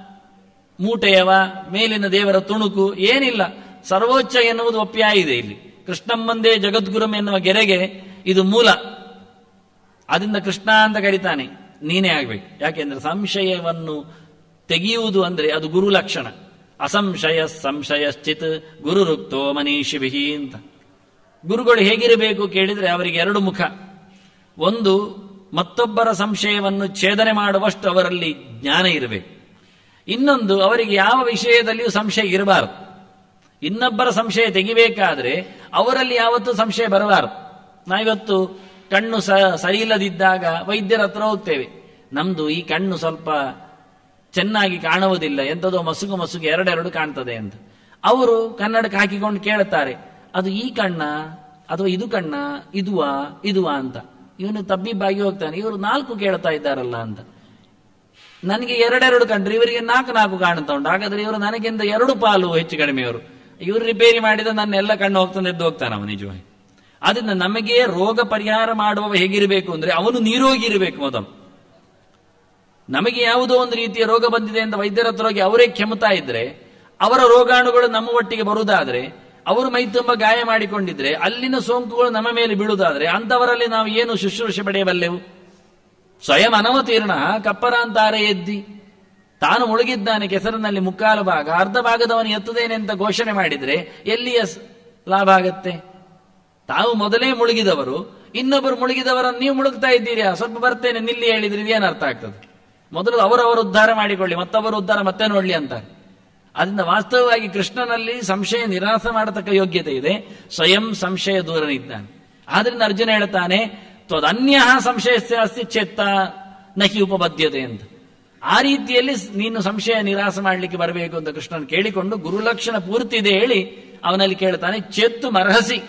ಮೂಟೆಯವ ಮೇಲಿನ ದೇವರ ತುಣುಕು ಏನಿಲ್ಲ ಸರ್ವೋಚ್ಚ ಎನ್ನುವುದು ಒಪ್ಪಿಯಾಗಿದೆ ಇಲ್ಲಿ ಕೃಷ್ಣಮ್ಮಂದೇ ಜಗದ್ಗುರುಂ ಎನ್ನುವ ಗೆರೆಗೆ ಇದು ಮೂಲ ಅದರಿಂದ ಕೃಷ್ಣ ಅಂತ ಕರೀತಾನೆ ನೀನೇ ಆಗ್ಬೇಕು ಯಾಕೆಂದ್ರೆ ಸಂಶಯವನ್ನು ತೆಗೆಯುವುದು ಅಂದ್ರೆ ಅದು ಗುರು ಲಕ್ಷಣ ಅಸಂಶಯ ಸಂಶಯಶ್ಚಿತ್ ಗುರುರುಕ್ತೋ ಮನೀಷಿಭಿ ಅಂತ ಗುರುಗಳು ಹೇಗಿರಬೇಕು ಕೇಳಿದ್ರೆ ಅವರಿಗೆ ಎರಡು ಮುಖ ಒಂದು ಮತ್ತೊಬ್ಬರ ಸಂಶಯವನ್ನು ಛೇದನೆ ಮಾಡುವಷ್ಟು ಅವರಲ್ಲಿ ಜ್ಞಾನ ಇರಬೇಕು ಇನ್ನೊಂದು ಅವರಿಗೆ ಯಾವ ವಿಷಯದಲ್ಲಿಯೂ ಸಂಶಯ ಇರಬಾರದು ಇನ್ನೊಬ್ಬರ ಸಂಶಯ ತೆಗಿಬೇಕಾದ್ರೆ ಅವರಲ್ಲಿ ಯಾವತ್ತೂ ಸಂಶಯ ಬರಬಾರದು ನಾವಿವತ್ತು ಕಣ್ಣು ಸ ಸರಿ ಇಲ್ಲದಿದ್ದಾಗ ವೈದ್ಯರ ಹತ್ರ ಹೋಗ್ತೇವೆ ನಮ್ದು ಈ ಕಣ್ಣು ಸ್ವಲ್ಪ ಚೆನ್ನಾಗಿ ಕಾಣುವುದಿಲ್ಲ ಎಂಥದೋ ಮಸುಗು ಮಸುಗು ಎರಡೆರಡು ಕಾಣ್ತದೆ ಅಂತ ಅವರು ಕನ್ನಡಕ್ಕೆ ಹಾಕಿಕೊಂಡು ಕೇಳುತ್ತಾರೆ ಅದು ಈ ಕಣ್ಣ ಅಥವಾ ಇದು ಕಣ್ಣ ಇದುವಾ ಇದುವಾ ಅಂತ ಇವನು ತಬ್ಬಿಬ್ಬಾಗಿ ಹೋಗ್ತಾನೆ ಇವರು ನಾಲ್ಕು ಕೇಳ್ತಾ ಇದ್ದಾರಲ್ಲ ಅಂತ ನನಗೆ ಎರಡೆರಡು ಕಂಡ್ರೆ ಇವರಿಗೆ ನಾಲ್ಕು ನಾಲ್ಕು ಕಾಣ್ತಾ ಉಂಟು ಹಾಗಾದ್ರೆ ಇವರು ನನಗಿಂತ ಎರಡು ಪಾಲು ಹೆಚ್ಚು ಕಡಿಮೆಯವರು ಇವರು ರಿಪೇರಿ ಮಾಡಿದ ನನ್ನ ಎಲ್ಲ ಕಣ್ಣು ಹೋಗ್ತಾನೆ ಎದ್ದು ಹೋಗ್ತಾನೆ ಅವನು ನಿಜವಾಗಿ ಅದರಿಂದ ನಮಗೆ ರೋಗ ಪರಿಹಾರ ಮಾಡುವವ ಹೇಗಿರಬೇಕು ಅಂದ್ರೆ ಅವನು ನೀರೋಗಿ ಇರಬೇಕು ಮೊದಲು ನಮಗೆ ಯಾವುದೋ ಒಂದು ರೀತಿಯ ರೋಗ ಬಂದಿದೆ ಅಂತ ವೈದ್ಯರ ಹತ್ರ ಹೋಗಿ ಅವರೇ ಕೆಮ್ತಾ ಇದ್ರೆ ಅವರ ರೋಗಾಣುಗಳು ನಮ್ಮ ಒಟ್ಟಿಗೆ ಬರುವುದಾದ್ರೆ ಅವರು ಮೈ ತುಂಬ ಗಾಯ ಮಾಡಿಕೊಂಡಿದ್ರೆ ಅಲ್ಲಿನ ಸೋಂಕುಗಳು ನಮ್ಮ ಮೇಲೆ ಬೀಳುವುದಾದ್ರೆ ಅಂತವರಲ್ಲಿ ನಾವು ಏನು ಶುಶ್ರೂಷೆ ಪಡೆಯಬಲ್ಲೆವು ಸ್ವಯಂ ಅನವತೀರ್ಣ ಕಪ್ಪರ ಅಂತಾರೆ ಎದ್ದಿ ತಾನು ಮುಳುಗಿದ್ದಾನೆ ಕೆಸರಿನಲ್ಲಿ ಮುಕ್ಕಾಲು ಭಾಗ ಅರ್ಧ ಭಾಗದವನು ಎತ್ತುದೇನೆ ಅಂತ ಘೋಷಣೆ ಮಾಡಿದ್ರೆ ಎಲ್ಲಿಯ ಸ್- ಲಾಭ ಆಗತ್ತೆ ತಾವು ಮೊದಲೇ ಮುಳುಗಿದವರು ಇನ್ನೊಬ್ಬರು ಮುಳುಗಿದವರನ್ನು ನೀವು ಮುಳುಗ್ತಾ ಇದ್ದೀರಾ ಸ್ವಲ್ಪ ಬರ್ತೇನೆ ನಿಲ್ಲಿ ಹೇಳಿದ್ರೆ ಇದೇನು ಅರ್ಥ ಆಗ್ತದೆ ಮೊದಲು ಅವರವರು ಉದ್ಧಾರ ಮಾಡಿಕೊಳ್ಳಿ ಮತ್ತೊಬ್ಬರು ಉದ್ಧಾರ ಮತ್ತೆ ನೋಡ್ಲಿ ಅಂತಾರೆ ಅದರಿಂದ ವಾಸ್ತವವಾಗಿ ಕೃಷ್ಣನಲ್ಲಿ ಸಂಶಯ ನಿರಾಸ ಮಾಡತಕ್ಕ ಯೋಗ್ಯತೆ ಇದೆ ಸ್ವಯಂ ಸಂಶಯ ದೂರನಿದ್ದಾನೆ ಆದ್ರಿಂದ ಅರ್ಜುನ ಹೇಳ್ತಾನೆ ತ್ವದನ್ಯ ಸಂಶಯಸ್ಯ ಅಸ್ತಿ ಚೆತ್ತ ನಹಿ ಉಪಬದ್ಯತೆ ಅಂತ ಆ ರೀತಿಯಲ್ಲಿ ಸ್- ನೀನು ಸಂಶಯ ನಿರಾಸ ಮಾಡಲಿಕ್ಕೆ ಬರಬೇಕು ಅಂತ ಕೃಷ್ಣನ್ ಕೇಳಿಕೊಂಡು ಗುರುಲಕ್ಷಣ ಪೂರ್ತಿ ಇದೆ ಹೇಳಿ ಅವನಲ್ಲಿ ಕೇಳ್ತಾನೆ ಚೆತ್ತು ಮರಹಸಿ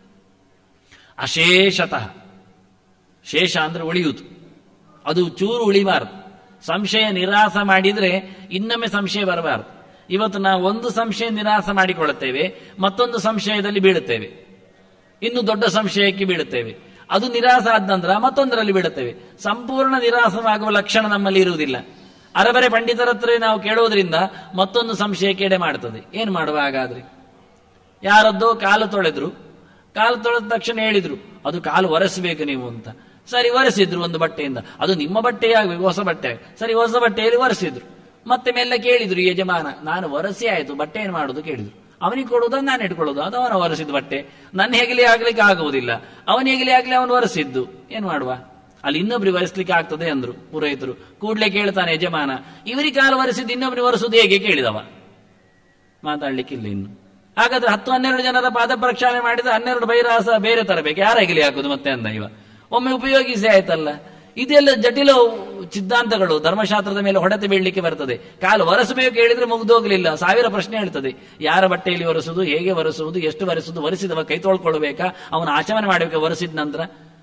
ಅಶೇಷತಃ ಶೇಷ ಅಂದ್ರೆ ಉಳಿಯುವುದು ಅದು ಚೂರು ಉಳಿಬಾರದು ಸಂಶಯ ನಿರಾಸ ಮಾಡಿದ್ರೆ ಇನ್ನೊಮ್ಮೆ ಸಂಶಯ ಬರಬಾರದು ಇವತ್ತು ನಾವು ಒಂದು ಸಂಶಯ ನಿರಾಸ ಮಾಡಿಕೊಳ್ಳುತ್ತೇವೆ ಮತ್ತೊಂದು ಸಂಶಯದಲ್ಲಿ ಬೀಳುತ್ತೇವೆ ಇನ್ನು ದೊಡ್ಡ ಸಂಶಯಕ್ಕೆ ಬೀಳುತ್ತೇವೆ ಅದು ನಿರಾಸ ಆದ ನಂತರ ಮತ್ತೊಂದರಲ್ಲಿ ಬೀಳುತ್ತೇವೆ ಸಂಪೂರ್ಣ ನಿರಾಸವಾಗುವ ಲಕ್ಷಣ ನಮ್ಮಲ್ಲಿ ಇರುವುದಿಲ್ಲ ಅರಬರೆ ಪಂಡಿತರ ಹತ್ರ ನಾವು ಕೇಳೋದ್ರಿಂದ ಮತ್ತೊಂದು ಸಂಶಯಕ್ಕೆ ಎಡೆ ಮಾಡ್ತದೆ ಏನು ಮಾಡುವ ಹಾಗಾದ್ರೆ ಯಾರದ್ದೋ ಕಾಲು ತೊಳೆದ್ರು ಕಾಲು ತೊಳೆದ ತಕ್ಷಣ ಹೇಳಿದ್ರು ಅದು ಕಾಲು ಒರೆಸಬೇಕು ನೀವು ಅಂತ ಸರಿ ಒರೆಸಿದ್ರು ಒಂದು ಬಟ್ಟೆಯಿಂದ ಅದು ನಿಮ್ಮ ಬಟ್ಟೆ ಆಗ್ಬೇಕು ಹೊಸ ಬಟ್ಟೆ ಸರಿ ಹೊಸ ಬಟ್ಟೆಯಲ್ಲಿ ಒರೆಸಿದ್ರು ಮತ್ತೆ ಮೇಲೆ ಕೇಳಿದ್ರು ಈ ಯಜಮಾನ ನಾನು ಒರೆಸಿ ಆಯ್ತು ಬಟ್ಟೆ ಏನು ಮಾಡುದು ಕೇಳಿದ್ರು ಅವನಿಗೆ ಕೊಡುವುದ ನಾನು ಇಟ್ಕೊಳ್ಳೋದು ಅದು ಅವನ ಒರೆಸಿದ ಬಟ್ಟೆ ನನ್ನ ಹೆಗಲಿ ಆಗ್ಲಿಕ್ಕೆ ಆಗುವುದಿಲ್ಲ ಅವನ ಹೆಗಲಿ ಆಗ್ಲಿ ಅವನು ಒರೆಸಿದ್ದು ಏನ್ ಮಾಡುವ ಅಲ್ಲಿ ಇನ್ನೊಬ್ರಿಗೆ ಒರೆಸ್ಲಿಕ್ಕೆ ಆಗ್ತದೆ ಅಂದ್ರು ಪುರೋಹಿತರು ಕೂಡ್ಲೆ ಕೇಳ್ತಾನೆ ಯಜಮಾನ ಇವರಿಗೆ ಕಾಲು ಒರೆಸಿದ್ದು ಇನ್ನೊಬ್ರಿಗೆ ಒರೆಸುದು ಹೇಗೆ ಕೇಳಿದವ ಮಾತಾಡ್ಲಿಕ್ಕಿಲ್ಲ ಇನ್ನು ಹಾಗಾದ್ರೆ ಹತ್ತು ಹನ್ನೆರಡು ಜನರ ಪಾದ ಪ್ರಕ್ಷಾಳನೆ ಮಾಡಿದ್ರೆ ಹನ್ನೆರಡು ಬೈರಾಸ ಬೇರೆ ತರಬೇಕು ಯಾರ ಹೆಗಲಿ ಹಾಕುದು ಮತ್ತೆ ಅಂದ ಇವ ಒಮ್ಮೆ ಉಪಯೋಗಿಸಿ ಆಯ್ತಲ್ಲ ಇದೆಲ್ಲ ಜಟಿಲ ಸಿದ್ಧಾಂತಗಳು ಧರ್ಮಶಾಸ್ತ್ರದ ಮೇಲೆ ಹೊಡೆತ ಬೀಳಲಿಕ್ಕೆ ಬರ್ತದೆ ಕಾಲು ಒರೆಸಬೇಕು ಹೇಳಿದ್ರೆ ಮುಗ್ದೋಗ್ಲಿಲ್ಲ ಸಾವಿರ ಪ್ರಶ್ನೆ ಹೇಳ್ತದೆ ಯಾರ ಬಟ್ಟೆಯಲ್ಲಿ ಒರೆಸುವುದು ಹೇಗೆ ಒರೆಸುವುದು ಎಷ್ಟು ಒರೆಸುವುದು ಒರೆಸಿದವ ಕೈ ತೊಳ್ಕೊಳ್ಬೇಕಾ ಅವನ ಆಚರಣೆ ಮಾಡಬೇಕಾ ಒರೆಸಿದ ನಂತರ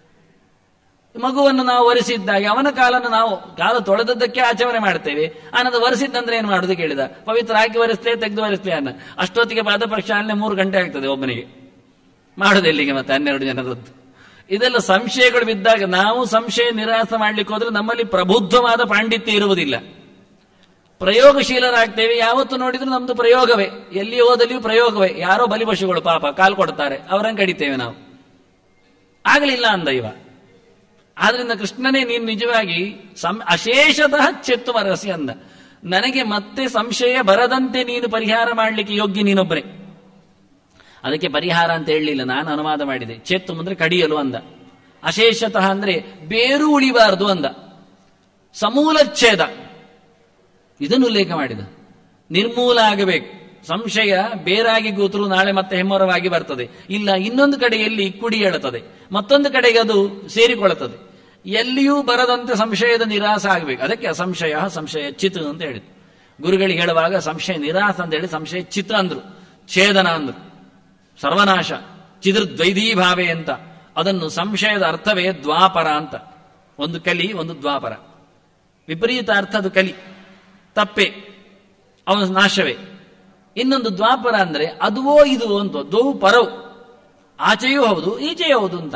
ಮಗುವನ್ನು ನಾವು ಒರೆಸಿದ್ದಾಗ ಅವನ ಕಾಲನ್ನು ನಾವು ಕಾಲು ತೊಳೆದದ್ದಕ್ಕೆ ಆಚರಣೆ ಮಾಡ್ತೇವೆ ಆನಂತರ ಒರೆಸಿದ್ದಂದ್ರೆ ಏನು ಮಾಡುದು ಕೇಳಿದ ಪವಿತ್ರ ಹಾಕಿ ಒರೆಸ್ಲೇ ತೆಗೆದು ಒರೆಸ್ಲೇ ಅನ್ನ ಅಷ್ಟೊತ್ತಿಗೆ ಪಾದ ಪ್ರಕ್ಷಾಳನೆ ಮೂರು ಗಂಟೆ ಆಗ್ತದೆ ಒಬ್ಬನಿಗೆ ಮಾಡುದು ಎಲ್ಲಿಗೆ ಮತ್ತೆ ಹನ್ನೆರಡು ಜನರದ್ದು ಇದೆಲ್ಲ ಸಂಶಯಗಳು ಬಿದ್ದಾಗ ನಾವು ಸಂಶಯ ನಿರಾಸ ಮಾಡ್ಲಿಕ್ಕೆ ಹೋದ್ರೆ ನಮ್ಮಲ್ಲಿ ಪ್ರಬುದ್ಧವಾದ ಪಾಂಡಿತ್ಯ ಇರುವುದಿಲ್ಲ ಪ್ರಯೋಗಶೀಲರಾಗ್ತೇವೆ ಯಾವತ್ತು ನೋಡಿದ್ರು ನಮ್ದು ಪ್ರಯೋಗವೇ ಎಲ್ಲಿ ಹೋದಲ್ಲಿಯೂ ಪ್ರಯೋಗವೇ ಯಾರೋ ಬಲಿಪಶುಗಳು ಪಾಪ ಕಾಲ್ ಕೊಡ್ತಾರೆ ಅವರನ್ನು ಕಡಿತೇವೆ ನಾವು ಆಗಲಿಲ್ಲ ಅಂದ ಇವ ಆದ್ರಿಂದ ಕೃಷ್ಣನೇ ನೀನು ನಿಜವಾಗಿ ಸಂ ಅಶೇಷತಃ ಚೆತ್ತು ಮರಸಿ ಅಂದ ನನಗೆ ಮತ್ತೆ ಸಂಶಯ ಬರದಂತೆ ನೀನು ಪರಿಹಾರ ಮಾಡಲಿಕ್ಕೆ ಯೋಗ್ಯ ನೀನೊಬ್ಬರೇ ಅದಕ್ಕೆ ಪರಿಹಾರ ಅಂತ ಹೇಳಲಿಲ್ಲ ನಾನು ಅನುವಾದ ಮಾಡಿದೆ ಚೆತ್ತು ಅಂದ್ರೆ ಕಡಿಯಲು ಅಂದ ಅಶೇಷತಃ ಅಂದ್ರೆ ಬೇರು ಉಳಿಬಾರದು ಅಂದ ಸಮೂಲಚ್ಛೇದ ಇದನ್ನು ಉಲ್ಲೇಖ ಮಾಡಿದ ನಿರ್ಮೂಲ ಆಗಬೇಕು ಸಂಶಯ ಬೇರಾಗಿ ಕೂತರು ನಾಳೆ ಮತ್ತೆ ಹೆಮ್ಮರವಾಗಿ ಬರ್ತದೆ ಇಲ್ಲ ಇನ್ನೊಂದು ಕಡೆಯಲ್ಲಿ ಕುಡಿ ಹೇಳುತ್ತದೆ ಮತ್ತೊಂದು ಕಡೆಗೆ ಅದು ಸೇರಿಕೊಳ್ಳುತ್ತದೆ ಎಲ್ಲಿಯೂ ಬರದಂತೆ ಸಂಶಯದ ನಿರಾಸ ಆಗಬೇಕು ಅದಕ್ಕೆ ಅಸಂಶಯ ಸಂಶಯ ಚಿತ್ ಅಂತ ಹೇಳಿದ್ರು ಗುರುಗಳಿಗೆ ಹೇಳುವಾಗ ಸಂಶಯ ನಿರಾಸ ಅಂತ ಹೇಳಿ ಸಂಶಯ ಚಿತ್ ಅಂದ್ರು ಛೇದನ ಅಂದ್ರು ಸರ್ವನಾಶ ಚಿದೃದ್ವೈದೀ ಭಾವೆ ಅಂತ ಅದನ್ನು ಸಂಶಯದ ಅರ್ಥವೇ ದ್ವಾಪರ ಅಂತ ಒಂದು ಕಲಿ ಒಂದು ದ್ವಾಪರ ವಿಪರೀತ ಅರ್ಥ ಅದು ಕಲಿ ತಪ್ಪೆ ಅವನ ನಾಶವೇ ಇನ್ನೊಂದು ದ್ವಾಪರ ಅಂದ್ರೆ ಅದುವೋ ಇದು ಅಂತ ದ್ವೌ ಪರವು ಆಚೆಯೂ ಹೌದು ಈಚೆಯೂ ಹೌದು ಅಂತ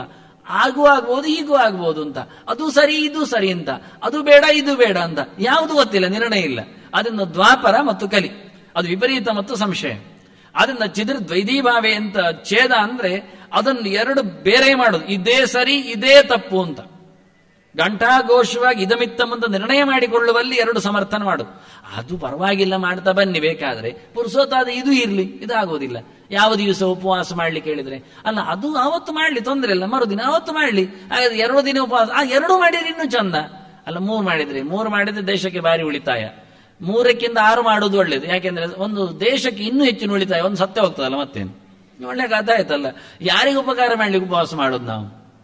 ಆಗೂ ಆಗ್ಬೋದು ಈಗೂ ಆಗ್ಬೋದು ಅಂತ ಅದು ಸರಿ ಇದು ಸರಿ ಅಂತ ಅದು ಬೇಡ ಇದು ಬೇಡ ಅಂತ ಯಾವುದು ಗೊತ್ತಿಲ್ಲ ನಿರ್ಣಯ ಇಲ್ಲ ಅದನ್ನು ದ್ವಾಪರ ಮತ್ತು ಕಲಿ ಅದು ವಿಪರೀತ ಮತ್ತು ಸಂಶಯ ಅದನ್ನ ಚಿದ್ರ ದ್ವೈದೀಭಾವೆ ಅಂತ ಛೇದ ಅಂದ್ರೆ ಅದನ್ನು ಎರಡು ಬೇರೆ ಮಾಡೋದು ಇದೇ ಸರಿ ಇದೇ ತಪ್ಪು ಅಂತ ಘಂಟಾಘೋಷವಾಗಿ ಇದಮಿತ್ತ ಮುಂದೆ ನಿರ್ಣಯ ಮಾಡಿಕೊಳ್ಳುವಲ್ಲಿ ಎರಡು ಸಮರ್ಥನ ಮಾಡು ಅದು ಪರವಾಗಿಲ್ಲ ಮಾಡ್ತಾ ಬನ್ನಿ ಬೇಕಾದ್ರೆ ಪುರುಸೋತಾದ ಇದು ಇರ್ಲಿ ಇದಾಗೋದಿಲ್ಲ ಯಾವ ದಿವಸ ಉಪವಾಸ ಮಾಡ್ಲಿಕ್ಕೆ ಹೇಳಿದ್ರೆ ಅಲ್ಲ ಅದು ಆವತ್ತು ಮಾಡ್ಲಿ ತೊಂದರೆ ಇಲ್ಲ ಮರುದಿನ ಆವತ್ತು ಮಾಡ್ಲಿ ಹಾಗಾದ್ರೆ ಎರಡು ದಿನ ಉಪವಾಸ ಆ ಎರಡು ಮಾಡಿದ್ರೆ ಇನ್ನೂ ಚಂದ ಅಲ್ಲ ಮೂರು ಮಾಡಿದ್ರೆ ಮೂರು ಮಾಡಿದ್ರೆ ದೇಶಕ್ಕೆ ಭಾರಿ ಉಳಿತಾಯ ಮೂರಕ್ಕಿಂತ ಆರು ಮಾಡುವುದು ಒಳ್ಳೇದು ಯಾಕೆಂದ್ರೆ ಒಂದು ದೇಶಕ್ಕೆ ಇನ್ನೂ ಹೆಚ್ಚಿನ ಉಳಿತಾಯ ಒಂದು ಸತ್ಯ ಹೋಗ್ತದಲ್ಲ ಮತ್ತೇನು ಒಳ್ಳೆ ಕಥೆ ಆಯ್ತಲ್ಲ ಯಾರಿಗೆ ಉಪಕಾರ ಮಾಡ್ಲಿಕ್ಕೆ ಉಪವಾಸ ಮಾಡೋದು ನಾವು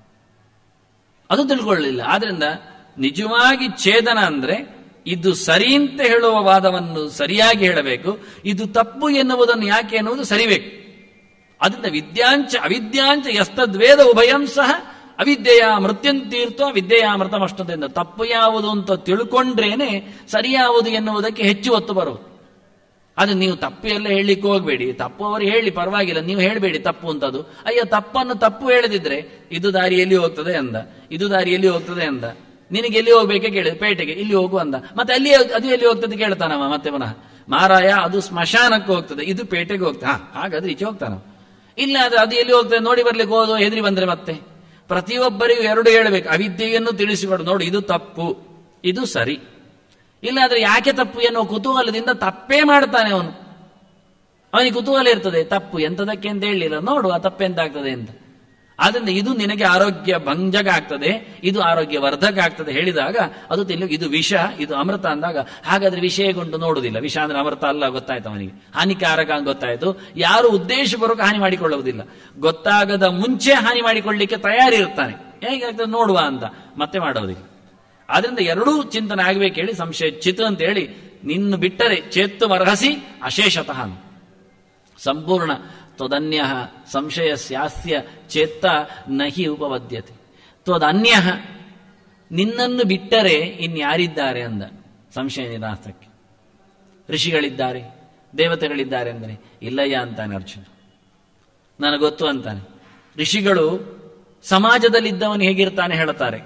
ಅದು ತಿಳ್ಕೊಳ್ಳಿಲ್ಲ ಆದ್ರಿಂದ ನಿಜವಾಗಿ ಛೇದನ ಅಂದ್ರೆ ಇದು ಸರಿ ಅಂತ ಹೇಳುವ ವಾದವನ್ನು ಸರಿಯಾಗಿ ಹೇಳಬೇಕು ಇದು ತಪ್ಪು ಎನ್ನುವುದನ್ನು ಯಾಕೆ ಎನ್ನುವುದು ಸರಿಬೇಕು ಅದರಿಂದ ವಿದ್ಯಾಂಚ ಅವಿದ್ಯಾಂಚ ಎಸ್ತದ್ವೇದ ಉಭಯಂ ಸಹ ಅವಿದ್ಯೆಯ ಮೃತ್ಯಂತೀರ್ಥ ವಿದ್ಯೆಯ ಅಮೃತಮಷ್ಟದಿಂದ ತಪ್ಪು ಯಾವುದು ಅಂತ ತಿಳ್ಕೊಂಡ್ರೇನೆ ಸರಿ ಯಾವುದು ಎನ್ನುವುದಕ್ಕೆ ಹೆಚ್ಚು ಒತ್ತು ಬರುವುದು ಅದು ನೀವು ತಪ್ಪು ಎಲ್ಲ ಹೇಳಲಿಕ್ಕೆ ಹೋಗ್ಬೇಡಿ ತಪ್ಪು ಅವರು ಹೇಳಿ ಪರವಾಗಿಲ್ಲ ನೀವು ಹೇಳಬೇಡಿ ತಪ್ಪು ಅಂತದು ಅಯ್ಯೋ ತಪ್ಪನ್ನು ತಪ್ಪು ಹೇಳದಿದ್ರೆ ಇದು ದಾರಿಯಲ್ಲಿ ಹೋಗ್ತದೆ ಅಂದ ಇದು ದಾರಿಯಲ್ಲಿ ಹೋಗ್ತದೆ ಅಂದ ನಿನಗೆ ಎಲ್ಲಿ ಹೋಗ್ಬೇಕೆ ಕೇಳಿ ಪೇಟೆಗೆ ಇಲ್ಲಿ ಹೋಗು ಅಂದ ಮತ್ತೆ ಅಲ್ಲಿ ಅದು ಎಲ್ಲಿ ಹೋಗ್ತದೆ ಕೇಳ್ತಾನವ ಮತ್ತೆ ಪುನಃ ಮಾರಾಯ ಅದು ಸ್ಮಶಾನಕ್ಕೆ ಹೋಗ್ತದೆ ಇದು ಪೇಟೆಗೆ ಹೋಗ್ತದೆ ಹಾ ಹಾಗಾದ್ರೆ ಈಚೆ ಹೋಗ್ತಾನ ಇಲ್ಲ ಅದು ಅದು ಎಲ್ಲಿ ಹೋಗ್ತದೆ ನೋಡಿ ಬರ್ಲಿಕ್ಕೆ ಹೋದು ಹೆದರಿ ಬಂದ್ರೆ ಮತ್ತೆ ಪ್ರತಿಯೊಬ್ಬರಿಗೂ ಎರಡು ಹೇಳಬೇಕು ಅವಿದ್ಯೆಯನ್ನು ತಿಳಿಸಿಕೊಡು ನೋಡಿ ಇದು ತಪ್ಪು ಇದು ಸರಿ ಇಲ್ಲಾದ್ರೆ ಯಾಕೆ ತಪ್ಪು ಎನ್ನುವ ಕುತೂಹಲದಿಂದ ತಪ್ಪೇ ಮಾಡ್ತಾನೆ ಅವನು ಅವನಿಗೆ ಕುತೂಹಲ ಇರ್ತದೆ ತಪ್ಪು ಎಂತದಕ್ಕೆ ಅಂತ ಹೇಳಿಲ್ಲ ನೋಡು ಆ ತಪ್ಪೆಂತಾಗ್ತದೆ ಅಂತ ಆದ್ರಿಂದ ಇದು ನಿನಗೆ ಆರೋಗ್ಯ ಭಂಜಕ ಆಗ್ತದೆ ಇದು ಆರೋಗ್ಯ ವರ್ಧಕ ಆಗ್ತದೆ ಹೇಳಿದಾಗ ಅದು ತಿನ್ನು ಇದು ವಿಷ ಇದು ಅಮೃತ ಅಂದಾಗ ಹಾಗಾದ್ರೆ ವಿಷಯಗೊಂಡು ನೋಡುವುದಿಲ್ಲ ವಿಷ ಅಂದ್ರೆ ಅಮೃತ ಅಲ್ಲ ಗೊತ್ತಾಯ್ತು ಅವನಿಗೆ ಹಾನಿಕಾರಕ ಅಂತ ಗೊತ್ತಾಯ್ತು ಯಾರು ಉದ್ದೇಶಪೂರ್ವಕ ಹಾನಿ ಮಾಡಿಕೊಳ್ಳುವುದಿಲ್ಲ ಗೊತ್ತಾಗದ ಮುಂಚೆ ಹಾನಿ ಮಾಡಿಕೊಳ್ಳಿಕ್ಕೆ ತಯಾರಿರ್ತಾನೆ ಹೇಗಾಗ್ತದೆ ನೋಡುವ ಅಂತ ಮತ್ತೆ ಮಾಡೋದಿಲ್ಲ ಆದ್ರಿಂದ ಎರಡೂ ಚಿಂತನೆ ಆಗ್ಬೇಕು ಹೇಳಿ ಸಂಶಯ ಚಿತ್ ಅಂತ ಹೇಳಿ ನಿನ್ನ ಬಿಟ್ಟರೆ ಚೇತ್ತು ಮರ್ಹಸಿ ಅಶೇಷತಃ ಸಂಪೂರ್ಣ ತ್ವದನ್ಯ ಸಂಶಯ ಸ್ಯಾಸ್ಯ ಚೇತ್ತ ನಹಿ ಉಪವದ್ಯತೆ ತ್ವದನ್ಯ ನಿನ್ನನ್ನು ಬಿಟ್ಟರೆ ಇನ್ಯಾರಿದ್ದಾರೆ ಅಂದ ಸಂಶಯ ನಿರಾಸಕ್ಕೆ ಋಷಿಗಳಿದ್ದಾರೆ ದೇವತೆಗಳಿದ್ದಾರೆ ಅಂದರೆ ಇಲ್ಲಯ್ಯ ಅಂತಾನೆ ಅರ್ಜುನ ನನಗೆ ಗೊತ್ತು ಅಂತಾನೆ ಋಷಿಗಳು ಸಮಾಜದಲ್ಲಿದ್ದವನು ಹೇಗಿರ್ತಾನೆ ಹೇಳುತ್ತಾರೆ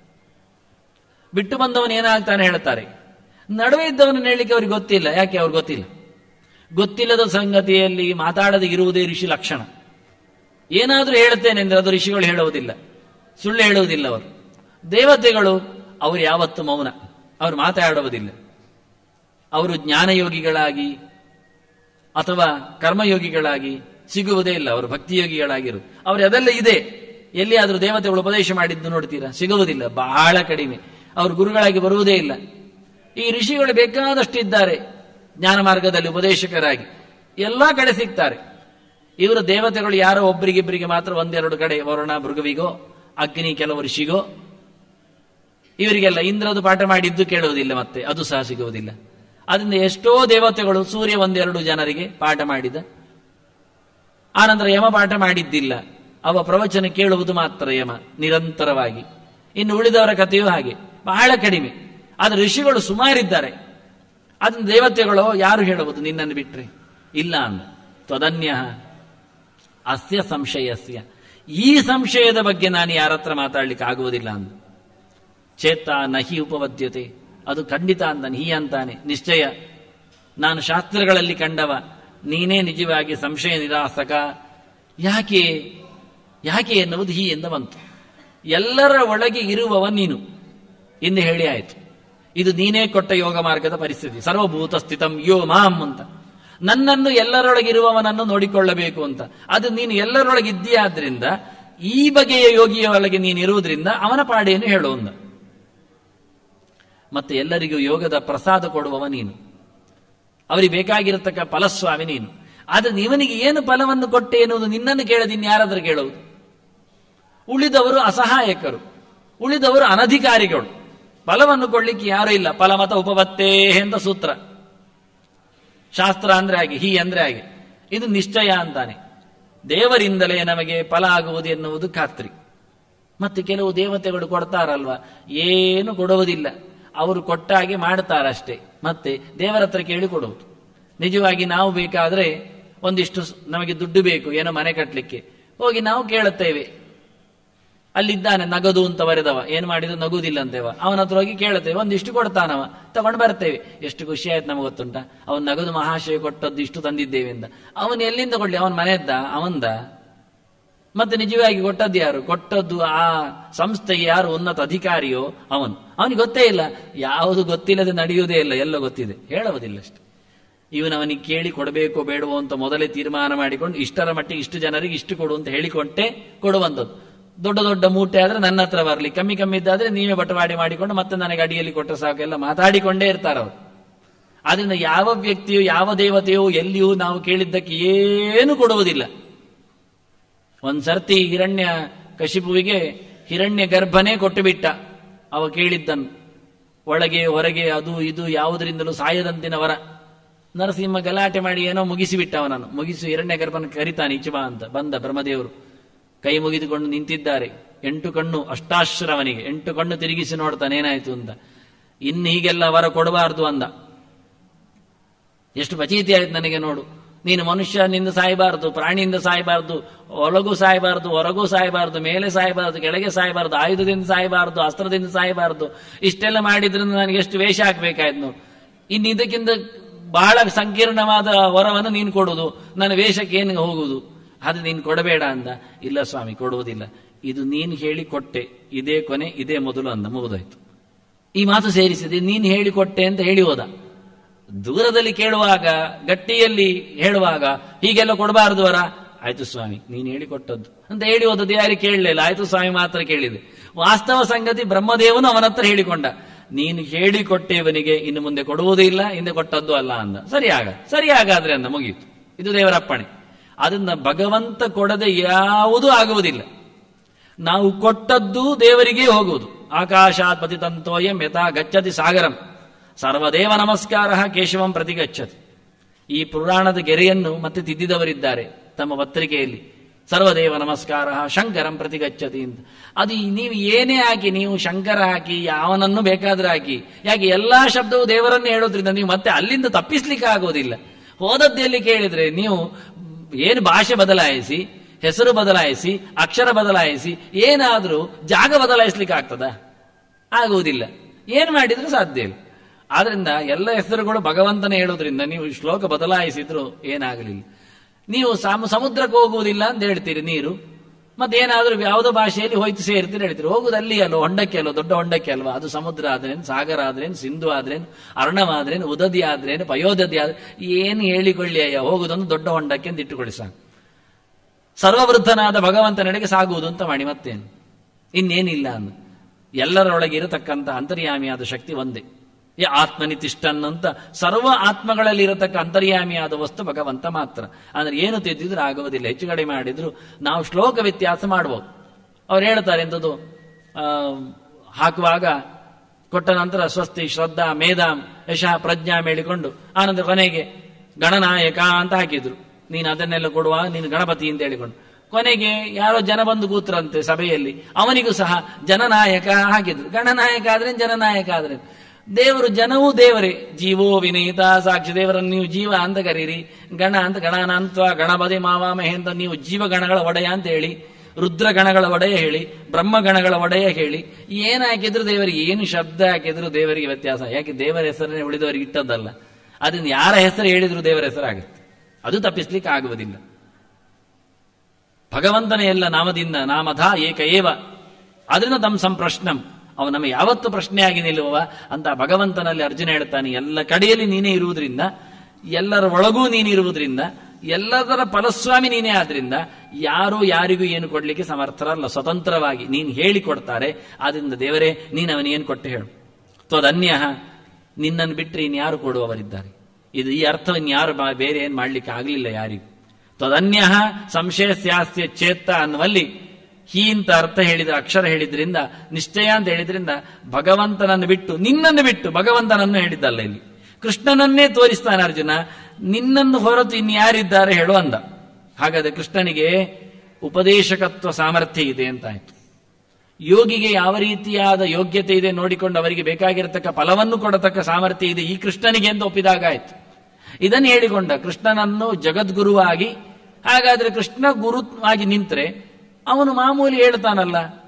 ಬಿಟ್ಟು ಬಂದವನು ಏನಾಗ್ತಾನೆ ಹೇಳ್ತಾರೆ ನಡುವೆ ಇದ್ದವನು ಹೇಳಲಿಕ್ಕೆ ಅವ್ರಿಗೆ ಗೊತ್ತಿಲ್ಲ ಯಾಕೆ ಅವ್ರಿಗೆ ಗೊತ್ತಿಲ್ಲ ಗೊತ್ತಿಲ್ಲದ ಸಂಗತಿಯಲ್ಲಿ ಮಾತಾಡದೆ ಇರುವುದೇ ಋಷಿ ಲಕ್ಷಣ ಏನಾದರೂ ಹೇಳುತ್ತೇನೆ ಅಂದ್ರೆ ಅದು ಋಷಿಗಳು ಹೇಳುವುದಿಲ್ಲ ಸುಳ್ಳು ಹೇಳುವುದಿಲ್ಲ ಅವರು ದೇವತೆಗಳು ಅವರು ಯಾವತ್ತು ಮೌನ ಅವರು ಮಾತಾಡುವುದಿಲ್ಲ ಅವರು ಜ್ಞಾನಯೋಗಿಗಳಾಗಿ ಅಥವಾ ಕರ್ಮಯೋಗಿಗಳಾಗಿ ಸಿಗುವುದೇ ಇಲ್ಲ ಅವರು ಭಕ್ತಿಯೋಗಿಗಳಾಗಿರು ಅವರು ಅದೆಲ್ಲ ಇದೆ ಎಲ್ಲಿಯಾದರೂ ದೇವತೆಗಳು ಉಪದೇಶ ಮಾಡಿದ್ದು ನೋಡ್ತೀರಾ ಸಿಗುವುದಿಲ್ಲ ಬಹಳ ಕಡಿಮೆ ಅವರು ಗುರುಗಳಾಗಿ ಬರುವುದೇ ಇಲ್ಲ ಈ ಋಷಿಗಳು ಬೇಕಾದಷ್ಟಿದ್ದಾರೆ ಜ್ಞಾನ ಮಾರ್ಗದಲ್ಲಿ ಉಪದೇಶಕರಾಗಿ ಎಲ್ಲಾ ಕಡೆ ಸಿಗ್ತಾರೆ ಇವರು ದೇವತೆಗಳು ಯಾರೋ ಒಬ್ಬರಿಗಿಬ್ಬರಿಗೆ ಮಾತ್ರ ಒಂದೆರಡು ಕಡೆ ವರುಣ ಭೃಗವಿಗೋ ಅಗ್ನಿ ಕೆಲವು ಋಷಿಗೋ ಇವರಿಗೆಲ್ಲ ಇಂದ್ರದು ಪಾಠ ಮಾಡಿದ್ದು ಕೇಳುವುದಿಲ್ಲ ಮತ್ತೆ ಅದು ಸಹ ಸಿಗುವುದಿಲ್ಲ ಅದರಿಂದ ಎಷ್ಟೋ ದೇವತೆಗಳು ಸೂರ್ಯ ಒಂದೆರಡು ಜನರಿಗೆ ಪಾಠ ಮಾಡಿದ ಆನಂತರ ಯಮ ಪಾಠ ಮಾಡಿದ್ದಿಲ್ಲ ಅವ ಪ್ರವಚನ ಕೇಳುವುದು ಮಾತ್ರ ಯಮ ನಿರಂತರವಾಗಿ ಇನ್ನು ಉಳಿದವರ ಕಥೆಯೂ ಹಾಗೆ ಬಹಳ ಕಡಿಮೆ ಆದ್ರೆ ಋಷಿಗಳು ಸುಮಾರಿದ್ದಾರೆ ಅದನ್ನ ದೇವತೆಗಳು ಯಾರು ಹೇಳುವುದು ನಿನ್ನನ್ನು ಬಿಟ್ರೆ ಇಲ್ಲ ಅಂದ ತ್ವದನ್ಯ ಅಸ್ಯ ಸಂಶಯಸ್ಯ ಈ ಸಂಶಯದ ಬಗ್ಗೆ ನಾನು ಯಾರ ಹತ್ರ ಮಾತಾಡ್ಲಿಕ್ಕೆ ಆಗುವುದಿಲ್ಲ ಅಂದ ಚೇತ ನಹಿ ಉಪವದ್ಯತೆ ಅದು ಖಂಡಿತ ಅಂತಾನೆ ಹೀ ಅಂತಾನೆ ನಿಶ್ಚಯ ನಾನು ಶಾಸ್ತ್ರಗಳಲ್ಲಿ ಕಂಡವ ನೀನೇ ನಿಜವಾಗಿ ಸಂಶಯ ನಿರಾಸಕ ಯಾಕೆ ಯಾಕೆ ಎನ್ನುವುದು ಹೀ ಎಂದ ಬಂತು ಎಲ್ಲರ ಒಳಗೆ ಇರುವವ ನೀನು ಎಂದು ಹೇಳಿ ಆಯಿತು ಇದು ನೀನೇ ಕೊಟ್ಟ ಯೋಗ ಮಾರ್ಗದ ಪರಿಸ್ಥಿತಿ ಸರ್ವಭೂತ ಸ್ಥಿತಂ ಯೋ ಮಾಂ ಅಂತ ನನ್ನನ್ನು ಎಲ್ಲರೊಳಗಿರುವವನನ್ನು ನೋಡಿಕೊಳ್ಳಬೇಕು ಅಂತ ಅದು ನೀನು ಎಲ್ಲರೊಳಗಿದ್ದೀಯಾದ್ರಿಂದ ಈ ಬಗೆಯ ಯೋಗಿಯ ಒಳಗೆ ನೀನು ಇರುವುದರಿಂದ ಅವನ ಪಾಡೇನು ಹೇಳುವಂದ ಮತ್ತೆ ಎಲ್ಲರಿಗೂ ಯೋಗದ ಪ್ರಸಾದ ಕೊಡುವವ ನೀನು ಅವರಿಗೆ ಬೇಕಾಗಿರತಕ್ಕ ಫಲಸ್ವಾಮಿ ನೀನು ಆದ್ರೆ ಇವನಿಗೆ ಏನು ಫಲವನ್ನು ಕೊಟ್ಟೆ ಎನ್ನುವುದು ನಿನ್ನನ್ನು ಕೇಳದಿ ಯಾರಾದ್ರೂ ಕೇಳುವುದು ಉಳಿದವರು ಅಸಹಾಯಕರು ಉಳಿದವರು ಅನಧಿಕಾರಿಗಳು ಫಲವನ್ನು ಕೊಡ್ಲಿಕ್ಕೆ ಯಾರೂ ಇಲ್ಲ ಫಲಮತ ಉಪವತ್ತೇ ಅಂತ ಸೂತ್ರ ಶಾಸ್ತ್ರ ಅಂದ್ರೆ ಹಾಗೆ ಹೀ ಅಂದ್ರೆ ಹಾಗೆ ಇದು ನಿಶ್ಚಯ ಅಂತಾನೆ ದೇವರಿಂದಲೇ ನಮಗೆ ಫಲ ಆಗುವುದು ಎನ್ನುವುದು ಖಾತ್ರಿ ಮತ್ತೆ ಕೆಲವು ದೇವತೆಗಳು ಕೊಡ್ತಾರಲ್ವಾ ಏನು ಕೊಡುವುದಿಲ್ಲ ಅವರು ಕೊಟ್ಟ ಹಾಗೆ ಮಾಡ್ತಾರಷ್ಟೇ ಮತ್ತೆ ದೇವರ ಹತ್ರ ಕೇಳಿ ಕೊಡುವುದು ನಿಜವಾಗಿ ನಾವು ಬೇಕಾದ್ರೆ ಒಂದಿಷ್ಟು ನಮಗೆ ದುಡ್ಡು ಬೇಕು ಏನೋ ಮನೆ ಕಟ್ಟಲಿಕ್ಕೆ ಹೋಗಿ ನಾವು ಕೇಳುತ್ತೇವೆ ಅಲ್ಲಿದ್ದಾನೆ ನಗದು ಅಂತ ಬರೆದವ ಏನ್ ಮಾಡಿದ್ರು ನಗುದಿಲ್ಲ ಅಂತೇವ ಅವನ ಹತ್ರ ಹೋಗಿ ಕೇಳುತ್ತೇವೆ ಒಂದಿಷ್ಟು ಕೊಡ್ತಾನವ ತಗೊಂಡು ಬರ್ತೇವೆ ಎಷ್ಟು ಖುಷಿ ಆಯ್ತು ನಮಗೆ ಗೊತ್ತುಂಟ ಅವನ್ ನಗದು ಮಹಾಶಯ ಕೊಟ್ಟದ್ದು ಇಷ್ಟು ತಂದಿದ್ದೇವೆ ಅಂತ ಅವನು ಎಲ್ಲಿಂದ ಕೊಡ್ಲಿ ಅವನ್ ಮನೆಯದ್ದ ಅವಂದ ಮತ್ತೆ ನಿಜವಾಗಿ ಕೊಟ್ಟದ್ದು ಯಾರು ಕೊಟ್ಟದ್ದು ಆ ಸಂಸ್ಥೆಗೆ ಯಾರು ಉನ್ನತ ಅಧಿಕಾರಿಯೋ ಅವನು ಅವನಿಗೆ ಗೊತ್ತೇ ಇಲ್ಲ ಯಾವುದು ಗೊತ್ತಿಲ್ಲದೆ ನಡೆಯುವುದೇ ಇಲ್ಲ ಎಲ್ಲ ಗೊತ್ತಿದೆ ಹೇಳುವುದಿಲ್ಲ ಅಷ್ಟೆ ಇವನವನಿಗೆ ಕೇಳಿ ಕೊಡಬೇಕೋ ಬೇಡವೋ ಅಂತ ಮೊದಲೇ ತೀರ್ಮಾನ ಮಾಡಿಕೊಂಡು ಇಷ್ಟರ ಮಟ್ಟಿಗೆ ಇಷ್ಟು ಜನರಿಗೆ ಇಷ್ಟು ಕೊಡು ಅಂತ ಹೇಳಿಕೊಂಡೇ ಕೊಡುವಂಥದ್ದು ದೊಡ್ಡ ದೊಡ್ಡ ಮೂಟೆ ಆದ್ರೆ ನನ್ನ ಹತ್ರ ಬರಲಿ ಕಮ್ಮಿ ಕಮ್ಮಿ ಇದ್ದಾದ್ರೆ ನೀವೇ ಬಟವಾಡಿ ಮಾಡಿಕೊಂಡು ಮತ್ತೆ ನನಗೆ ಅಡಿಯಲ್ಲಿ ಕೊಟ್ಟರೆ ಸಾಕು ಎಲ್ಲ ಮಾತಾಡಿಕೊಂಡೇ ಇರ್ತಾರೆ ಅವರು ಆದ್ರಿಂದ ಯಾವ ವ್ಯಕ್ತಿಯು ಯಾವ ದೇವತೆಯೋ ಎಲ್ಲಿಯೂ ನಾವು ಕೇಳಿದ್ದಕ್ಕೆ ಏನು ಕೊಡುವುದಿಲ್ಲ ಒಂದ್ಸರ್ತಿ ಹಿರಣ್ಯ ಕಶಿಪುವಿಗೆ ಹಿರಣ್ಯ ಗರ್ಭನೇ ಕೊಟ್ಟು ಬಿಟ್ಟ ಅವ ಕೇಳಿದ್ದನ್ನು ಒಳಗೆ ಹೊರಗೆ ಅದು ಇದು ಯಾವುದರಿಂದಲೂ ಸಾಯದಂತಿನ ವರ ನರಸಿಂಹ ಗಲಾಟೆ ಮಾಡಿ ಏನೋ ಮುಗಿಸಿಬಿಟ್ಟ ಅವನನ್ನು ಮುಗಿಸಿ ಹಿರಣ್ಯ ಗರ್ಭನ ಕರಿತಾನೆ ಈಚಬಾ ಅಂತ ಬಂದ ಬ್ರಹ್ಮದೇವರು ಕೈ ಮುಗಿದುಕೊಂಡು ನಿಂತಿದ್ದಾರೆ ಎಂಟು ಕಣ್ಣು ಅಷ್ಟಾಶ್ರವನಿಗೆ ಎಂಟು ಕಣ್ಣು ತಿರುಗಿಸಿ ನೋಡ್ತಾನೆ ಏನಾಯ್ತು ಅಂತ ಇನ್ನು ಹೀಗೆಲ್ಲ ವರ ಕೊಡಬಾರ್ದು ಅಂದ ಎಷ್ಟು ಪಚೀತಿ ಆಯ್ತು ನನಗೆ ನೋಡು ನೀನು ಮನುಷ್ಯನಿಂದ ಸಾಯಬಾರದು ಪ್ರಾಣಿಯಿಂದ ಸಾಯಬಾರದು ಒಳಗೂ ಸಾಯಬಾರದು ಹೊರಗೂ ಸಾಯಬಾರದು ಮೇಲೆ ಸಾಯಬಾರದು ಕೆಳಗೆ ಸಾಯಬಾರದು ಆಯುಧದಿಂದ ಸಾಯಬಾರದು ಅಸ್ತ್ರದಿಂದ ಸಾಯಬಾರದು ಇಷ್ಟೆಲ್ಲ ಮಾಡಿದ್ರಿಂದ ನನಗೆ ಎಷ್ಟು ವೇಷ ಹಾಕ್ಬೇಕಾಯ್ತು ನೋಡು ಇನ್ನು ಇದಕ್ಕಿಂತ ಬಹಳ ಸಂಕೀರ್ಣವಾದ ವರವನ್ನು ನೀನು ಕೊಡುವುದು ನನ್ನ ವೇಷಕ್ಕೆ ಏನು ಹೋಗುವುದು ಅದು ನೀನು ಕೊಡಬೇಡ ಅಂದ ಇಲ್ಲ ಸ್ವಾಮಿ ಕೊಡುವುದಿಲ್ಲ ಇದು ನೀನು ಹೇಳಿ ಕೊಟ್ಟೆ ಇದೇ ಕೊನೆ ಇದೇ ಮೊದಲು ಅಂದ ಮುಗಿದೋಯ್ತು ಈ ಮಾತು ಸೇರಿಸಿದೆ ನೀನು ಹೇಳಿಕೊಟ್ಟೆ ಅಂತ ಹೇಳಿ ಹೋದ ದೂರದಲ್ಲಿ ಕೇಳುವಾಗ ಗಟ್ಟಿಯಲ್ಲಿ ಹೇಳುವಾಗ ಹೀಗೆಲ್ಲ ಕೊಡಬಾರದು ವರ ಆಯ್ತು ಸ್ವಾಮಿ ನೀನು ಹೇಳಿಕೊಟ್ಟದ್ದು ಅಂತ ಹೇಳಿ ಹೋದದ್ದು ಯಾರಿಗೆ ಕೇಳಲಿಲ್ಲ ಆಯ್ತು ಸ್ವಾಮಿ ಮಾತ್ರ ಕೇಳಿದೆ ವಾಸ್ತವ ಸಂಗತಿ ಬ್ರಹ್ಮದೇವನು ಅವನ ಹತ್ರ ಹೇಳಿಕೊಂಡ ನೀನು ಹೇಳಿಕೊಟ್ಟೇವನಿಗೆ ಇನ್ನು ಮುಂದೆ ಕೊಡುವುದೂ ಇಲ್ಲ ಹಿಂದೆ ಕೊಟ್ಟದ್ದು ಅಲ್ಲ ಅಂದ ಸರಿ ಆಗ ಸರಿ ಹಾಗಾದ್ರೆ ಅಂದ ಮುಗಿಯಿತು ಇದು ದೇವರ ಅಪ್ಪಣೆ ಅದನ್ನ ಭಗವಂತ ಕೊಡದೆ ಯಾವುದೂ ಆಗುವುದಿಲ್ಲ ನಾವು ಕೊಟ್ಟದ್ದು ದೇವರಿಗೆ ಹೋಗುವುದು ಆಕಾಶಾತ್ ಪತಿತಂತೋಯಂ ಯಥಾ ಗಚ್ಚತಿ ಸಾಗರಂ ಸರ್ವದೇವ ನಮಸ್ಕಾರ ಕೇಶವಂ ಪ್ರತಿಗಚ್ಚತಿ ಈ ಪುರಾಣದ ಗೆರೆಯನ್ನು ಮತ್ತೆ ತಿದ್ದಿದವರಿದ್ದಾರೆ ತಮ್ಮ ಪತ್ರಿಕೆಯಲ್ಲಿ ಸರ್ವದೇವ ನಮಸ್ಕಾರ ಶಂಕರಂ ಪ್ರತಿಗಚ್ಚತಿ ಅಂತ ಅದು ನೀವು ಏನೇ ಹಾಕಿ ನೀವು ಶಂಕರ ಹಾಕಿ ಯಾವನನ್ನು ಬೇಕಾದ್ರೆ ಹಾಕಿ ಯಾಕೆ ಎಲ್ಲಾ ಶಬ್ದವು ದೇವರನ್ನೇ ಹೇಳೋದ್ರಿಂದ ನೀವು ಮತ್ತೆ ಅಲ್ಲಿಂದ ತಪ್ಪಿಸ್ಲಿಕ್ಕೆ ಆಗೋದಿಲ್ಲ ಹೋದದ್ದೆಲ್ಲಿ ಕೇಳಿದ್ರೆ ನೀವು ಏನು ಭಾಷೆ ಬದಲಾಯಿಸಿ ಹೆಸರು ಬದಲಾಯಿಸಿ ಅಕ್ಷರ ಬದಲಾಯಿಸಿ ಏನಾದರೂ ಜಾಗ ಬದಲಾಯಿಸ್ಲಿಕ್ಕೆ ಆಗ್ತದ ಆಗುವುದಿಲ್ಲ ಏನ್ ಮಾಡಿದ್ರು ಸಾಧ್ಯ ಇಲ್ಲ ಆದ್ರಿಂದ ಎಲ್ಲ ಹೆಸರುಗಳು ಭಗವಂತನೇ ಹೇಳೋದ್ರಿಂದ ನೀವು ಶ್ಲೋಕ ಬದಲಾಯಿಸಿದ್ರು ಏನಾಗಲಿಲ್ಲ ನೀವು ಸಾಮ ಸಮುದ್ರಕ್ಕೆ ಹೋಗುವುದಿಲ್ಲ ಅಂತ ಹೇಳ್ತೀರಿ ನೀರು ಮತ್ತೇನಾದ್ರೂ ಯಾವುದೋ ಭಾಷೆಯಲ್ಲಿ ಹೋಯ್ತು ಸೇರ್ತೀರಿ ಹೇಳ್ತೀರಿ ಹೋಗುದು ಅಲ್ಲಿ ಅಲ್ವ ಹೊಂಡಕ್ಕೆ ಅಲ್ವ ದೊಡ್ಡ ಹೊಂಡಕ್ಕೆ ಅಲ್ವಾ ಅದು ಸಮುದ್ರ ಆದ್ರೇನು ಸಾಗರ ಆದ್ರೇನು ಸಿಂಧು ಆದ್ರೇನು ಅರ್ಣವ ಆದ್ರೇನು ಉದದಿ ಆದ್ರೇನು ಪಯೋದದಿ ಆದ್ರೆ ಏನು ಹೇಳಿಕೊಳ್ಳಿ ಅಯ್ಯ ಹೋಗುದೊಂದು ದೊಡ್ಡ ಹೊಂಡಕ್ಕೆ ಅಂತ ಇಟ್ಟುಕೊಳ್ಳಿ ಸಾಕು ಸರ್ವವೃದ್ಧನಾದ ಭಗವಂತನೆಡೆಗೆ ಸಾಗುವುದು ಅಂತ ಮಾಡಿ ಮತ್ತೇನು ಇನ್ನೇನಿಲ್ಲ ಅಂದ ಎಲ್ಲರೊಳಗೆ ಇರತಕ್ಕಂಥ ಅಂತರ್ಯಾಮಿಯಾದ ಶಕ್ತಿ ಒಂದೇ ಈ ಆತ್ಮನಿತಿಷ್ಠನ್ನಂತ ಸರ್ವ ಆತ್ಮಗಳಲ್ಲಿ ಇರತಕ್ಕ ಅಂತರ್ಯಾಮಿಯಾದ ವಸ್ತು ಭಗವಂತ ಮಾತ್ರ ಅಂದ್ರೆ ಏನು ತಿದ್ದಿದ್ರು ಆಗುವುದಿಲ್ಲ ಹೆಚ್ಚು ಕಡಿಮೆ ಮಾಡಿದ್ರು ನಾವು ಶ್ಲೋಕ ವ್ಯತ್ಯಾಸ ಮಾಡಬಹುದು ಅವ್ರು ಹೇಳ್ತಾರೆ ಎಂಥದ್ದು ಆ, ಹಾಕುವಾಗ ಕೊಟ್ಟ ನಂತರ ಸ್ವಸ್ತಿ ಶ್ರದ್ಧಾ ಮೇಧಾಂ ಯಶ ಪ್ರಜ್ಞಾ ಮೇಳಿಕೊಂಡು ಆನಂತರ ಕೊನೆಗೆ ಗಣನಾಯಕ ಅಂತ ಹಾಕಿದ್ರು ನೀನು ಅದನ್ನೆಲ್ಲ ಕೊಡುವ ನೀನು ಗಣಪತಿ ಅಂತ ಹೇಳಿಕೊಂಡು ಕೊನೆಗೆ ಯಾರೋ ಜನ ಬಂದು ಕೂತ್ರಂತೆ ಸಭೆಯಲ್ಲಿ ಅವನಿಗೂ ಸಹ ಜನನಾಯಕ ಹಾಕಿದ್ರು ಗಣನಾಯಕ ಆದ್ರೆ ಜನನಾಯಕ ಆದ್ರೆ ದೇವರು ಜನವೂ ದೇವರೇ ಜೀವೋ ವಿನಯಿತ ಸಾಕ್ಷಿ ದೇವರನ್ನು ನೀವು ಜೀವ ಅಂತ ಕರೀರಿ ಗಣ ಅಂತ ಗಣಾನಂತ್ವ ಗಣಪತಿ ಮಾವಾಮಹೆ ಅಂತ ನೀವು ಜೀವಗಣಗಳ ಒಡೆಯ ಅಂತ ಹೇಳಿ ರುದ್ರ ಗಣಗಳ ಒಡೆಯ ಹೇಳಿ ಬ್ರಹ್ಮ ಗಣಗಳ ಒಡೆಯ ಹೇಳಿ ಏನು ಹಾಕಿದ್ರು ದೇವರಿಗೆ ಏನು ಶಬ್ದ ಹಾಕಿದ್ರು ದೇವರಿಗೆ ವ್ಯತ್ಯಾಸ ಯಾಕೆ ದೇವರ ಹೆಸರನ್ನೇ ಉಳಿದವರಿಗೆ ಇಟ್ಟದ್ದಲ್ಲ ಅದನ್ನ ಯಾರ ಹೆಸರು ಹೇಳಿದ್ರು ದೇವರ ಹೆಸರಾಗುತ್ತೆ ಅದು ತಪ್ಪಿಸ್ಲಿಕ್ಕೆ ಆಗುವುದಿಲ್ಲ ಭಗವಂತನ ಎಲ್ಲ ನಾಮದಿಂದ ನಾಮಧ ಏಕ ಏವ ಅದರಿಂದ ತಮ್ಮ ಸಂಪ್ರಶ್ನಂ ಅವ ನಮ್ಮ ಯಾವತ್ತು ಪ್ರಶ್ನೆಯಾಗಿ ನಿಲ್ಲುವವ ಅಂತ ಭಗವಂತನಲ್ಲಿ ಅರ್ಜುನ ಹೇಳ್ತಾನೆ ಎಲ್ಲ ಕಡೆಯಲ್ಲಿ ನೀನೇ ಇರುವುದರಿಂದ ಎಲ್ಲರ ಒಳಗೂ ನೀನಿರುವುದರಿಂದ ಎಲ್ಲದರ ಫಲಸ್ವಾಮಿ ನೀನೇ ಆದ್ರಿಂದ ಯಾರು ಯಾರಿಗೂ ಏನು ಕೊಡ್ಲಿಕ್ಕೆ ಸಮರ್ಥರಲ್ಲ ಸ್ವತಂತ್ರವಾಗಿ ನೀನು ಹೇಳಿಕೊಡ್ತಾರೆ ಆದ್ರಿಂದ ದೇವರೇ ನೀನು ಅವನೇನು ಕೊಟ್ಟು ಹೇಳು ತ್ವದನ್ಯ ನಿನ್ನನ್ನು ಬಿಟ್ಟರೆ ಇನ್ಯಾರು ಕೊಡುವವರಿದ್ದಾರೆ ಇದು ಈ ಅರ್ಥವನ್ನು ಯಾರು ಬಾ- ಬೇರೆ ಏನು ಮಾಡ್ಲಿಕ್ಕೆ ಆಗಲಿಲ್ಲ ಯಾರಿಗೂ ತ್ವದನ್ಯ ಸಂಶಯ ಸ್ಯಾಸ್ತ್ಯ ಚೇತ್ತ ಅನ್ನುವಲ್ಲಿ ಹೀ ಅಂತ ಅರ್ಥ ಹೇಳಿದ ಅಕ್ಷರ ಹೇಳಿದ್ರಿಂದ ನಿಶ್ಚಯ ಅಂತ ಹೇಳಿದ್ರಿಂದ ಭಗವಂತನನ್ನು ಬಿಟ್ಟು ನಿನ್ನನ್ನು ಬಿಟ್ಟು ಭಗವಂತನನ್ನು ಹೇಳಿದ್ದಲ್ಲ ಇಲ್ಲಿ ಕೃಷ್ಣನನ್ನೇ ತೋರಿಸ್ತಾನೆ ಅರ್ಜುನ ನಿನ್ನನ್ನು ಹೊರತು ಇನ್ಯಾರಿದ್ದಾರೆ ಹೇಳು ಅಂದ ಹಾಗಾದ್ರೆ ಕೃಷ್ಣನಿಗೆ ಉಪದೇಶಕತ್ವ ಸಾಮರ್ಥ್ಯ ಇದೆ ಅಂತಾಯ್ತು ಯೋಗಿಗೆ ಯಾವ ರೀತಿಯಾದ ಯೋಗ್ಯತೆ ಇದೆ ನೋಡಿಕೊಂಡು ಅವರಿಗೆ ಬೇಕಾಗಿರತಕ್ಕ ಫಲವನ್ನು ಕೊಡತಕ್ಕ ಸಾಮರ್ಥ್ಯ ಇದೆ ಈ ಕೃಷ್ಣನಿಗೆ ಅಂತ ಒಪ್ಪಿದಾಗ ಆಯ್ತು ಇದನ್ನು ಹೇಳಿಕೊಂಡ ಕೃಷ್ಣನನ್ನು ಜಗದ್ಗುರುವಾಗಿ ಹಾಗಾದ್ರೆ ಕೃಷ್ಣ ಗುರು ಆಗಿ ನಿಂತ್ರೆ ಅವನು ಮಾಮೂಲಿ ಹೇಳ್ತಾನಲ್ಲ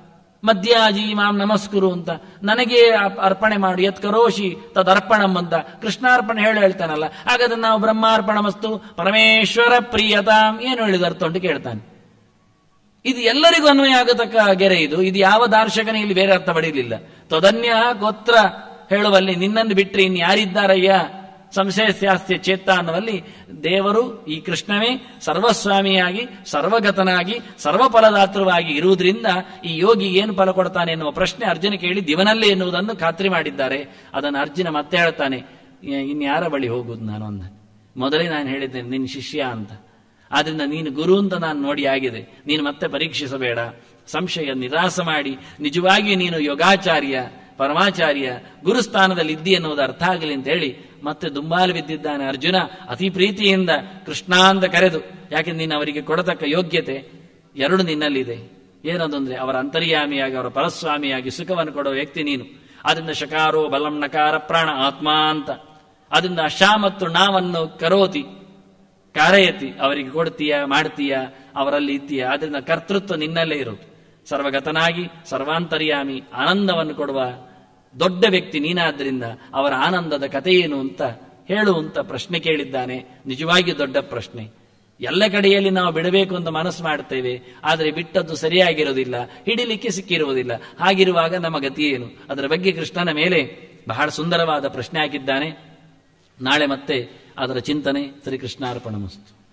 ಮಧ್ಯಾಜಿ ಮಾಂ ನಮಸ್ಕುರು ಅಂತ ನನಗೆ ಅಪ್- ಅರ್ಪಣೆ ಮಾಡು ಯತ್ ಕರೋಷಿ ತದರ್ಪಣಂ ಅಂತ ಕೃಷ್ಣಾರ್ಪಣೆ ಹೇಳಿ ಹೇಳ್ತಾನಲ್ಲ ಹಾಗಾದ್ರೆ ನಾವು ಬ್ರಹ್ಮಾರ್ಪಣ ಮಸ್ತು ಪರಮೇಶ್ವರ ಪ್ರಿಯತಾಂ ಏನು ಹೇಳಿದ ಅರ್ಥ ಉಂಟು ಕೇಳ್ತಾನೆ ಇದು ಎಲ್ಲರಿಗೂ ಅನ್ವಯ ಆಗತಕ್ಕ ಗೆರೆ ಇದು ಇದು ಯಾವ ದಾರ್ಶಕನೇ ಇಲ್ಲಿ ಬೇರೆ ಅರ್ಥ ಪಡೆಯಲಿಲ್ಲ ತೊದನ್ಯ ಗೋತ್ರ ಹೇಳುವಲ್ಲಿ ನಿನ್ನನ್ನು ಬಿಟ್ಟರೆ ಇನ್ನು ಯಾರಿದ್ದಾರಯ್ಯ ಸಂಶಯ ಶಾಸ್ತ್ಯ ಚೇತ ಅನ್ನುವಲ್ಲಿ ದೇವರು ಈ ಕೃಷ್ಣವೇ ಸರ್ವಸ್ವಾಮಿಯಾಗಿ ಸರ್ವಗತನಾಗಿ ಸರ್ವಫಲದಾತೃವಾಗಿ ಇರುವುದರಿಂದ ಈ ಯೋಗಿ ಏನು ಫಲ ಕೊಡ್ತಾನೆ ಎನ್ನುವ ಪ್ರಶ್ನೆ ಅರ್ಜುನ ಕೇಳಿ ದಿವನಲ್ಲೇ ಎನ್ನುವುದನ್ನು ಖಾತ್ರಿ ಮಾಡಿದ್ದಾರೆ ಅದನ್ನು ಅರ್ಜುನ ಮತ್ತೆ ಹೇಳ್ತಾನೆ ಇನ್ಯಾರ ಬಳಿ ಹೋಗುದು ನಾನು ಅಂದ ಮೊದಲೇ ನಾನು ಹೇಳಿದ್ದೇನೆ ನಿನ್ನ ಶಿಷ್ಯ ಅಂತ ಆದ್ರಿಂದ ನೀನು ಗುರು ಅಂತ ನಾನು ನೋಡಿ ಆಗಿದೆ ನೀನು ಮತ್ತೆ ಪರೀಕ್ಷಿಸಬೇಡ ಸಂಶಯ ನಿರಾಸ ಮಾಡಿ ನಿಜವಾಗಿ ನೀನು ಯೋಗಾಚಾರ್ಯ ಪರಮಾಚಾರ್ಯ ಗುರುಸ್ಥಾನದಲ್ಲಿ ಇದ್ದಿ ಎನ್ನುವುದು ಅರ್ಥ ಆಗಲಿ ಅಂತ ಹೇಳಿ ಮತ್ತೆ ದುಂಬಾಲು ಬಿದ್ದಿದ್ದಾನೆ ಅರ್ಜುನ ಅತಿ ಪ್ರೀತಿಯಿಂದ ಕೃಷ್ಣ ಅಂತ ಕರೆದು ಯಾಕೆಂದ್ರೆ ನೀನು ಅವರಿಗೆ ಕೊಡತಕ್ಕ ಯೋಗ್ಯತೆ ಎರಡು ನಿನ್ನಲ್ಲಿದೆ ಏನದು ಅಂದ್ರೆ ಅವರ ಅಂತರ್ಯಾಮಿಯಾಗಿ ಅವರ ಪರಸ್ವಾಮಿಯಾಗಿ ಸುಖವನ್ನು ಕೊಡುವ ವ್ಯಕ್ತಿ ನೀನು ಅದರಿಂದ ಶಕಾರೋ ಬಲಂ ನಕಾರ ಪ್ರಾಣ ಆತ್ಮ ಅಂತ ಅದರಿಂದ ಶ ಮತ್ತು ನಾವನ್ನು ಕರೋತಿ ಕಾರಯತಿ ಅವರಿಗೆ ಕೊಡ್ತೀಯ ಮಾಡ್ತೀಯ ಅವರಲ್ಲಿ ಇತ್ತೀಯ ಆದ್ರಿಂದ ಕರ್ತೃತ್ವ ನಿನ್ನಲ್ಲೇ ಇರೋದು ಸರ್ವಗತನಾಗಿ ಸರ್ವಾಂತರ್ಯಾಮಿ ಆನಂದವನ್ನು ಕೊಡುವ ದೊಡ್ಡ ವ್ಯಕ್ತಿ ನೀನಾದ್ರಿಂದ ಅವರ ಆನಂದದ ಕಥೆ ಏನು ಅಂತ ಹೇಳುವಂತ ಪ್ರಶ್ನೆ ಕೇಳಿದ್ದಾನೆ ನಿಜವಾಗಿ ದೊಡ್ಡ ಪ್ರಶ್ನೆ ಎಲ್ಲ ಕಡೆಯಲ್ಲಿ ನಾವು ಬಿಡಬೇಕು ಅಂತ ಮನಸ್ಸು ಮಾಡ್ತೇವೆ ಆದರೆ ಬಿಟ್ಟದ್ದು ಸರಿಯಾಗಿರೋದಿಲ್ಲ ಹಿಡಿಲಿಕ್ಕೆ ಸಿಕ್ಕಿರುವುದಿಲ್ಲ ಹಾಗಿರುವಾಗ ನಮ್ಮ ಗತಿ ಏನು ಅದರ ಬಗ್ಗೆ ಕೃಷ್ಣನ ಮೇಲೆ ಬಹಳ ಸುಂದರವಾದ ಪ್ರಶ್ನೆ ಹಾಕಿದ್ದಾನೆ ನಾಳೆ ಮತ್ತೆ ಅದರ ಚಿಂತನೆ ಶ್ರೀಕೃಷ್ಣಾರ್ಪಣ ಮಸ್ತು